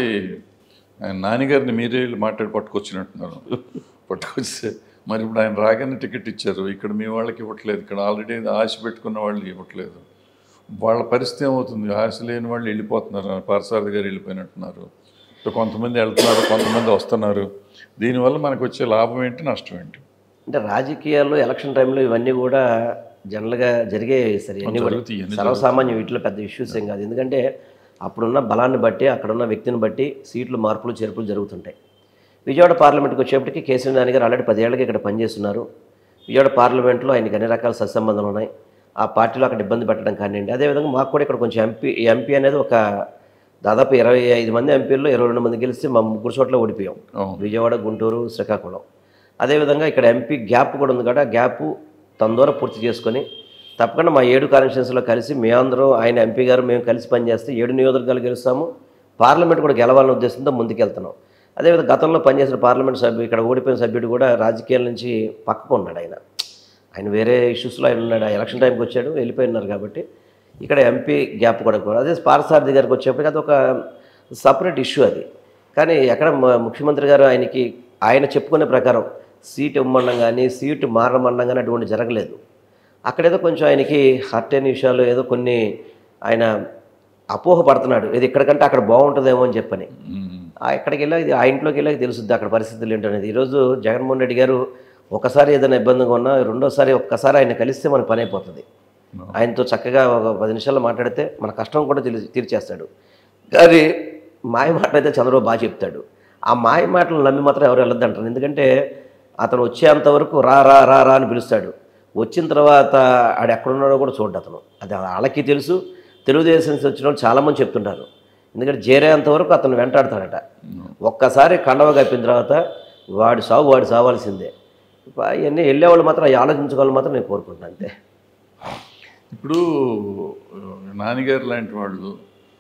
ఆయన నాన్నగారిని మీరే వెళ్ళి మాట్లాడి పట్టుకొచ్చినట్టున్నారు పట్టుకొస్తే మరి ఇప్పుడు ఆయన రాగానే టికెట్ ఇచ్చారు ఇక్కడ మీ వాళ్ళకి ఇవ్వట్లేదు ఇక్కడ ఆల్రెడీ ఆశ పెట్టుకున్న వాళ్ళు ఇవ్వట్లేదు వాళ్ళ పరిస్థితి ఏమవుతుంది ఆశ లేని వాళ్ళు వెళ్ళిపోతున్నారు పారసారథి గారు వెళ్ళిపోయినట్టున్నారు సో కొంతమంది వెళ్తున్నారు కొంతమంది వస్తున్నారు దీనివల్ల మనకు వచ్చే లాభం ఏంటి నష్టం ఏంటి అంటే రాజకీయాల్లో ఎలక్షన్ టైంలో ఇవన్నీ కూడా జనరల్గా జరిగే సరే ఇవన్నీ కూడా జరుగుతాయి, ఇవన్నీ సర్వసామాన్యం వీటిలో పెద్ద ఇష్యూస్ ఏం కాదు ఎందుకంటే అప్పుడున్న బలాన్ని బట్టి అక్కడున్న వ్యక్తిని బట్టి సీట్లు మార్పులు చేర్పులు జరుగుతుంటాయి విజయవాడ పార్లమెంట్కి వచ్చేప్పటికి కేసీఆర్ నాని గారు ఆల్రెడీ పదేళ్ళకి ఇక్కడ పనిచేస్తున్నారు విజయవాడ పార్లమెంట్లో ఆయనకి అన్ని రకాల సత్సంబంధాలు ఉన్నాయి ఆ పార్టీలో అక్కడ ఇబ్బంది పెట్టడం కానివ్వండి అదేవిధంగా మాకు కూడా ఇక్కడ కొంచెం ఎంపీ ఎంపీ అనేది ఒక దాదాపు ఇరవై ఐదు మంది ఎంపీల్లో ఇరవై రెండు మంది గెలిస్తే మా ముగ్గురు చోట్ల ఓడిపోయాం అవును విజయవాడ గుంటూరు శ్రీకాకుళం అదేవిధంగా ఇక్కడ ఎంపీ గ్యాప్ కూడా ఉంది కదా ఆ గ్యాప్ తన ద్వారా పూర్తి చేసుకొని తప్పకుండా మా ఏడు కాన్స్టిట్యూన్సీలో కలిసి మేమందరం ఆయన ఎంపీ గారు మేము కలిసి పనిచేస్తే ఏడు నియోజకవర్గాలు గెలుస్తాము పార్లమెంట్ కూడా గెలవాలనే ఉద్దేశంతో ముందుకెళ్తున్నాం అదేవిధంగా గతంలో పనిచేసిన పార్లమెంట్ సభ్యుడు ఇక్కడ ఓడిపోయిన సభ్యుడు కూడా రాజకీయాల నుంచి పక్కకు ఉన్నాడు ఆయన ఆయన వేరే ఇష్యూస్లో ఆయన ఉన్నాడు ఆ ఎలక్షన్ టైంకి వచ్చాడు వెళ్ళిపోయినారు కాబట్టి ఇక్కడ ఎంపీ గ్యాప్ కూడా కూడా అదే పారసారథి గారికి వచ్చేప్పటికి అది ఒక సపరేట్ ఇష్యూ అది కానీ ఎక్కడ మ- ముఖ్యమంత్రి గారు ఆయనకి ఆయన చెప్పుకునే ప్రకారం సీట్ ఇవ్వమనడం కానీ సీటు మారమనడం కానీ అటువంటి జరగలేదు అక్కడేదో కొంచెం ఆయనకి హర్ట్ అయిన విషయాలు ఏదో కొన్ని ఆయన అపోహ పడుతున్నాడు ఇది ఇక్కడికంటే అక్కడ బాగుంటుందేమో అని చెప్పని ఉమ్. ఆ ఎక్కడికి వెళ్ళా ఇది ఆ ఇంట్లోకి వెళ్ళాక తెలుస్తుంది అక్కడ పరిస్థితులు ఏంటనేది ఈరోజు జగన్మోహన్ రెడ్డి గారు ఒకసారి ఏదైనా ఇబ్బందిగా ఉన్నా రెండోసారి ఒక్కసారి ఆయన కలిస్తే మనకు పని అయిపోతుంది ఆయనతో చక్కగా ఒక పది నిమిషాలు మాట్లాడితే మన కష్టం కూడా తెలి తీర్చేస్తాడు కానీ మాయ మాట అయితే చంద్రబాబు బాగా చెప్తాడు ఆ మాయ మాటలు నమ్మి మాత్రం ఎవరు వెళ్ళొద్దు అంటారు ఎందుకంటే అతను వచ్చేంత వరకు రా రా రా రా అని పిలుస్తాడు వచ్చిన తర్వాత ఆడు ఎక్కడున్నాడో కూడా చూడ్డు అతను అది వాళ్ళకి తెలుసు తెలుగుదేశం నుంచి వచ్చిన వాళ్ళు చాలామంది చెప్తుంటారు ఎందుకంటే చేరేంత వరకు అతను వెంటాడతాడట ఒక్కసారి కండవ కప్పిన తర్వాత వాడి సాగు వాడు సావాల్సిందే అవన్నీ వెళ్ళేవాళ్ళు మాత్రం అవి ఆలోచించుకోవాలి మాత్రం నేను కోరుకుంటున్నాను అంతే ఇప్పుడు ఆ, నాన్నగారు లాంటి వాళ్ళు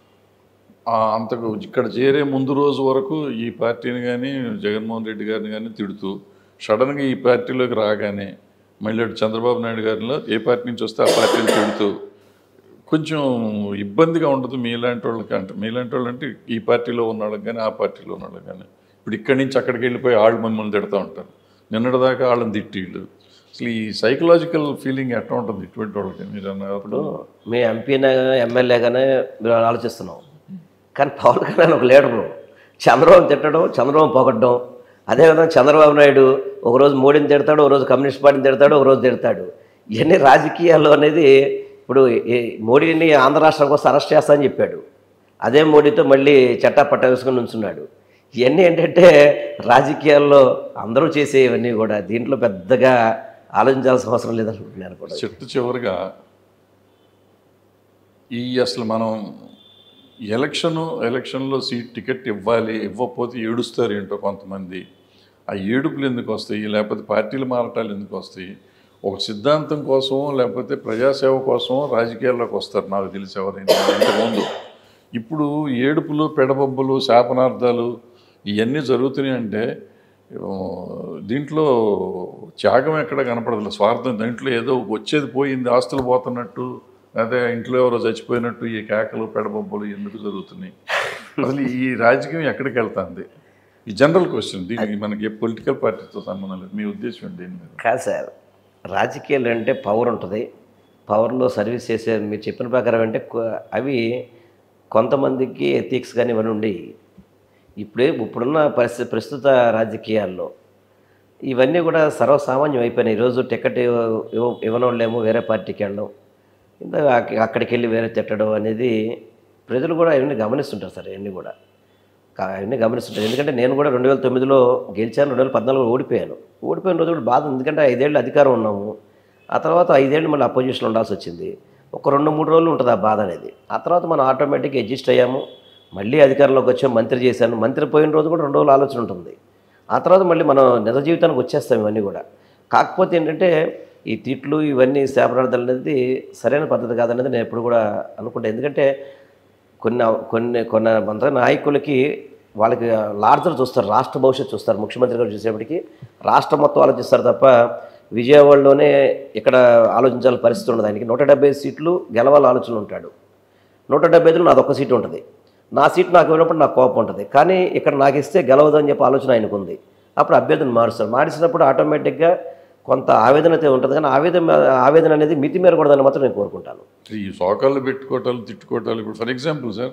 ఆ, అంతకు ఇక్కడ చేరే ముందు రోజు వరకు ఈ పార్టీని కానీ జగన్మోహన్ రెడ్డి గారిని కానీ తిడుతూ సడన్గా ఈ పార్టీలోకి రాగానే మళ్ళీ అటు చంద్రబాబు నాయుడు గారిలో ఏ పార్టీ నుంచి వస్తే ఆ పార్టీని తిడుతూ కొంచెం ఇబ్బందిగా ఉండదు మీలాంటి వాళ్ళకి అంటే మీలాంటి వాళ్ళు అంటే ఈ పార్టీలో ఉన్న వాళ్ళకి కానీ ఆ పార్టీలో ఉన్న వాళ్ళకి కానీ ఇప్పుడు ఇక్కడి నుంచి అక్కడికి వెళ్ళిపోయి వాళ్ళు మిమ్మల్ని తిడుతూ ఉంటారు నిన్నటిదాకా వాళ్ళని తిట్టిళ్ళు అసలు ఈ సైకలాజికల్ ఫీలింగ్ ఎట్లా ఉంటుంది ఇటువంటి వాళ్ళకి మీరు అన్నప్పుడు మీ ఎంపీనే ఎమ్మెల్యేగానే మీరు ఆలోచిస్తున్నాం కానీ పవన్ కళ్యాణ్ ఒక లీడరు చంద్రబాబు తిట్టడం చంద్రబాబు పొగడ్డం అదేవిధంగా చంద్రబాబు నాయుడు ఒకరోజు మోడీని తిడతాడు ఒకరోజు కమ్యూనిస్ట్ పార్టీని తిడతాడు ఒకరోజు తిడతాడు ఇవన్నీ రాజకీయాల్లో అనేది ఇప్పుడు ఈ మోడీని ఆంధ్ర రాష్ట్రం కోసం అరెస్ట్ చేస్తానని చెప్పాడు అదే మోడీతో మళ్ళీ చట్టా పట్ట వేసుకొని ఉంచున్నాడు ఇవన్నీ ఏంటంటే రాజకీయాల్లో అందరూ చేసే ఇవన్నీ కూడా దీంట్లో పెద్దగా ఆలోచించాల్సిన అవసరం లేదనుకుంటున్నాను కూడా చెట్టు చివరిగా ఈ అసలు మనం ఎలక్షను ఎలక్షన్లో సీట్ టికెట్ ఇవ్వాలి ఇవ్వకపోతే ఏడుస్తారు ఏంటో కొంతమంది ఆ ఏడుపులు ఎందుకు వస్తాయి లేకపోతే పార్టీలు మారటాలు ఎందుకు వస్తాయి ఒక సిద్ధాంతం కోసం లేకపోతే ప్రజాసేవ కోసం రాజకీయాల్లోకి వస్తారు నాకు తెలిసి ఎవరైనా ఇంతకుముందు ఇప్పుడు ఏడుపులు పెడబొబ్బలు శాపనార్థాలు ఇవన్నీ జరుగుతున్నాయి అంటే ఆ, దీంట్లో త్యాగం ఎక్కడ కనపడదు స్వార్థం దీంట్లో ఏదో వచ్చేది పోయింది ఆస్తులు పోతున్నట్టు అదే ఇంట్లో ఎవరో చచ్చిపోయినట్టు ఈ కేకలు పెడబొబ్బలు ఎందుకు జరుగుతున్నాయి అసలు ఈ రాజకీయం ఎక్కడికి వెళ్తుంది ఈ జనరల్ క్వశ్చన్ దీనికి మనకి ఏ పొలిటికల్ పార్టీతో సంబంధం లేదు మీ ఉద్దేశం ఏంటి దీని మీద కాదు సార్ రాజకీయాలు అంటే పవర్ ఉంటుంది పవర్లో సర్వీస్ చేసే మీరు చెప్పిన ప్రకారం అంటే కొ- అవి కొంతమందికి ఎథిక్స్ కానీ ఇవన్నీ ఉండి ఇప్పుడే ఇప్పుడున్న పరిస్థితి ప్రస్తుత రాజకీయాల్లో ఇవన్నీ కూడా సర్వసామాన్యం అయిపోయినాయి ఈరోజు టికెట్ ఇవ్వ- ఇవ్వ- ఇవ్వనోళ్ళేమో వేరే పార్టీకి వెళ్ళడం ఇంత అక్క- అక్కడికి వెళ్ళి వేరే తిట్టడం అనేది ప్రజలు కూడా ఇవన్నీ గమనిస్తుంటారు సార్ ఇవన్నీ కూడా కా- అవన్నీ గమనిస్తుంటారు ఎందుకంటే నేను కూడా రెండు వేల తొమ్మిదిలో గెలిచాను రెండు వేల పద్నాలుగులో ఓడిపోయాను ఓడిపోయిన రోజు కూడా బాధ ఉంది ఎందుకంటే ఐదేళ్ళు అధికారం ఉన్నాము ఆ తర్వాత ఐదేళ్ళు మళ్ళీ అపోజిషన్లో ఉండాల్సి వచ్చింది ఒక రెండు మూడు రోజులు ఉంటుంది ఆ బాధ అనేది ఆ తర్వాత మనం ఆటోమేటిక్గా అడ్జస్ట్ అయ్యాము మళ్ళీ అధికారంలోకి వచ్చాము మంత్రి చేశాను మంత్రి పోయిన రోజు కూడా రెండు రోజులు ఆలోచన ఉంటుంది ఆ తర్వాత మళ్ళీ మనం నిజ జీవితానికి వచ్చేస్తాం ఇవన్నీ కూడా కాకపోతే ఏంటంటే ఈ తిట్లు ఇవన్నీ శాపనార్థాలు అనేది సరైన పద్ధతి కాదనేది నేను ఎప్పుడు కూడా అనుకుంటా ఎందుకంటే కొన్ని కొన్ని కొన్ని కొంత నాయకులకి వాళ్ళకి లార్జర్ చూస్తారు రాష్ట్ర భవిష్యత్తు చూస్తారు ముఖ్యమంత్రి గారు చూసేప్పటికి రాష్ట్రం మొత్తం ఆలోచిస్తారు తప్ప విజయవాడలోనే ఇక్కడ ఆలోచించాల్సిన పరిస్థితి ఉండదు ఆయనకి నూట డెబ్బై సీట్లు గెలవాల ఆలోచన ఉంటాడు నూట డెబ్బై ఐదులో నాది ఒక సీటు ఉంటుంది నా సీట్ నాకు ఇవ్వనప్పుడు నాకు కోపం ఉంటుంది కానీ ఇక్కడ నాకు ఇస్తే గెలవదు అని చెప్పి ఆలోచన ఆయనకు ఉంది అప్పుడు అభ్యర్థిని మారుస్తారు మార్చినప్పుడు ఆటోమేటిక్గా కొంత ఆవేదన అయితే ఉంటుంది కానీ ఆవేదన ఆవేదన అనేది మితి మేరకూడదని మాత్రం నేను కోరుకుంటాను ఈ సోకాళ్ళు పెట్టుకోవటాలు తిట్టుకోవటాలు ఇప్పుడు ఫర్ ఎగ్జాంపుల్ సార్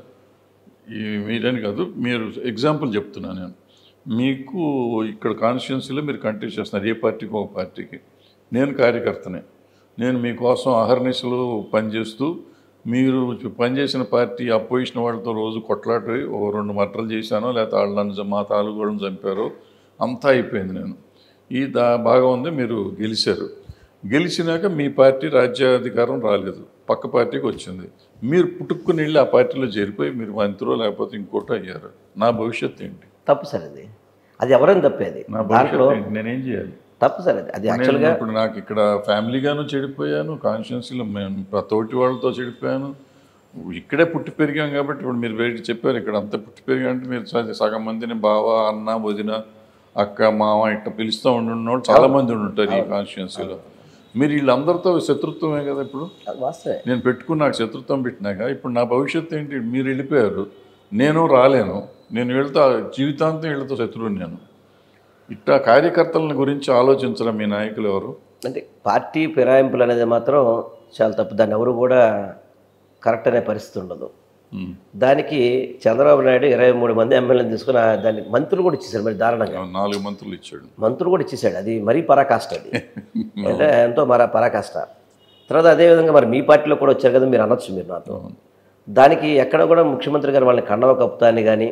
ఈ మీరని కాదు మీరు ఎగ్జాంపుల్ చెప్తున్నాను నేను మీకు ఇక్కడ కాన్స్టిట్యున్సీలో మీరు కంటెస్ట్ చేస్తున్నారు ఏ పార్టీకి ఒక పార్టీకి నేను కార్యకర్తనే నేను మీకోసం అహర్నిశలు పనిచేస్తూ మీరు పనిచేసిన పార్టీ అపోజిషన్ వాళ్ళతో రోజు కొట్లాడి ఓ రెండు మట్టలు చేశానో లేకపోతే వాళ్ళు నన్ను చ- మా తాలూగోళ్ళని చంపారో అంతా అయిపోయింది నేను ఈ దా బాగా ఉంది మీరు గెలిచారు గెలిచినాక మీ పార్టీ రాజ్యాధికారం రాలేదు పక్క పార్టీకి వచ్చింది మీరు పుట్టుక్కుని వెళ్ళి ఆ పార్టీలో చేరిపోయి మీరు మంత్రో లేకపోతే ఇంకోటో అయ్యారు నా భవిష్యత్తు ఏంటి తప్పు సార్ అది అది ఎవరైనా తప్పేది నా దాంట్లో భవిష్యత్తు ఏంటి నేనేం చేయాలి తప్పు సార్ అది అది నేను యాక్చువల్గా ఇప్పుడు నాకు ఇక్కడ ఫ్యామిలీగాను చెడిపోయాను కాన్షియన్సీలో మేము తోటి వాళ్ళతో చెడిపోయాను ఇక్కడే పుట్టి పెరిగాం కాబట్టి ఇప్పుడు మీరు బయట చెప్పారు ఇక్కడ అంతా పుట్టి పెరిగా అంటే మీరు స- సగం మందిని బావ అన్న వదిన అక్క మామ ఇట్లా పిలుస్తూ ఉండున్న వాళ్ళు చాలా మంది ఉండి ఉంటారు ఈ కాన్స్టిట్యున్సీలో మీరు వీళ్ళందరితో శత్రుత్వమే కదా ఇప్పుడు అది వాస్తవే నేను పెట్టుకుని నాకు శత్రుత్వం పెట్టినాక ఇప్పుడు నా భవిష్యత్తు ఏంటి మీరు వెళ్ళిపోయారు నేను రాలేను నేను వెళ్తా జీవితాంతం వీళ్ళతో శత్రువుని నేను ఇట్లా కార్యకర్తల గురించి ఆలోచించడం మీ నాయకులు ఎవరు అంటే పార్టీ ఫిరాయింపులు అనేది మాత్రం చాలా తప్పు దాన్ని ఎవరు కూడా కరెక్ట్ అనే పరిస్థితి ఉండదు ఉమ్. దానికి చంద్రబాబు నాయుడు ఇరవై మూడు మంది ఎమ్మెల్యేలు తీసుకుని ఆ దాన్ని మంత్రులు కూడా ఇచ్చేసాడు మరి దారుణంగా నాలుగు మంత్రులు ఇచ్చాడు మంత్రులు కూడా ఇచ్చేసాడు అది మరీ పరాకాష్ట అది అంటే ఎంతో మరా పరాకాష్ట తర్వాత అదేవిధంగా మరి మీ పార్టీలో కూడా వచ్చారు కదా మీరు అనొచ్చు మీరు నాతో దానికి ఎక్కడ కూడా ముఖ్యమంత్రి గారు వాళ్ళని కండవ కప్పుతా అని కానీ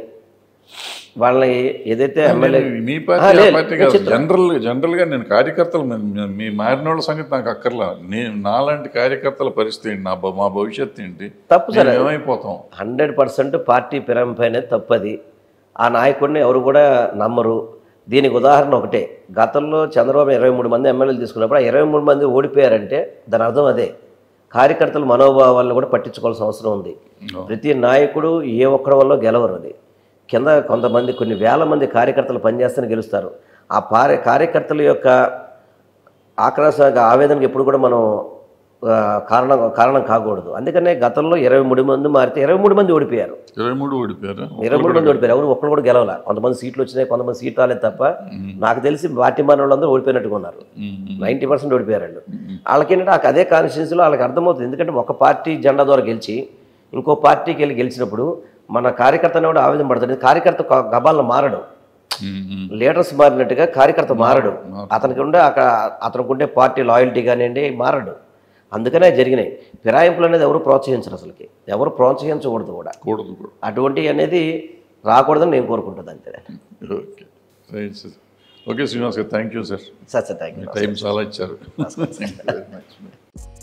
వాళ్ళని ఏదైతే ఎమ్మెల్యే మీ ఆ, పార్టీ ఆ లేదు, పార్టీ కాదు ఖచ్చితంగా. జనరల్ జనరల్ గా నేను కార్యకర్తలు మీ- మీ మారిన వాళ్ళ సంగతి నాకు అక్కర్లా నేను నాలాంటి కార్యకర్తల పరిస్థితి ఏంటి నా భ- మా భవిష్యత్తు ఏంటి తప్పు సార్ మేము ఏమైపోతాం హండ్రెడ్ పర్సెంట్ పార్టీ ఫిరాయింపు అనేది తప్పది ఆ నాయకుడిని ఎవరు కూడా నమ్మరు దీనికి ఉదాహరణ ఒకటే గతంలో చంద్రబాబు ఇరవై మూడు మంది ఎమ్మెల్యేలు తీసుకున్నప్పుడు ఆ ఇరవై మూడు మంది ఓడిపోయారంటే దాని అర్థం అదే కార్యకర్తల మనోభావాలను కూడా పట్టించుకోవాల్సిన అవసరం ఉంది ప్రతి నాయకుడు ఏ ఒక్కడి వల్ల గెలవరు అది కింద కొంతమంది కొన్ని వేల మంది కార్యకర్తలు పనిచేస్తేనే గెలుస్తారు ఆ పారే కార్యకర్తల యొక్క ఆక్రోశ ఆవేదనకి ఎప్పుడు కూడా మనం ఆ, కారణం కారణం కాకూడదు అందుకనే గతంలో ఇరవై మూడు మంది మారితే ఇరవై మూడు మంది ఓడిపోయారు ఇరవై మూడు ఓడిపోయారు ఇరవై మూడు మంది ఓడిపోయారు ఎవరు ఒక్కరు కూడా గెలవాల కొంతమంది సీట్లు వచ్చినాయి కొంతమంది సీట్లు రాలేదు తప్ప నాకు తెలిసి పార్టీ మారిన వాళ్ళందరూ ఓడిపోయినట్టుగా ఉన్నారు నైంటీ పర్సెంట్ ఓడిపోయారు వాళ్ళు వాళ్ళకి ఏంటంటే ఆ అదే కాన్స్టిట్యూన్సీలో వాళ్ళకి అర్థమవుతుంది ఎందుకంటే ఒక పార్టీ జెండా ద్వారా గెలిచి ఇంకో పార్టీకి వెళ్ళి గెలిచినప్పుడు మన కార్యకర్తనే కూడా ఆవేదన పడుతుంది కార్యకర్త క- గబాలను మారడు లీడర్స్ మారినట్టుగా కార్యకర్త మారడు అతనికి ఉండే అక్కడ అతనికి ఉండే పార్టీ లాయల్టీ కానివ్వండి మారడు అందుకనే జరిగినాయి ఫిరాయింపులు అనేది ఎవరు ప్రోత్సహించరు అసలుకి ఎవరు ప్రోత్సహించకూడదు కూడా కూడదు కూడా అటువంటి అనేది రాకూడదని నేను కోరుకుంటుంది అంతే okay right sir okay Srinivas garu thank you sir sir sir thank you time చాలా ఇచ్చారు Thank you very much.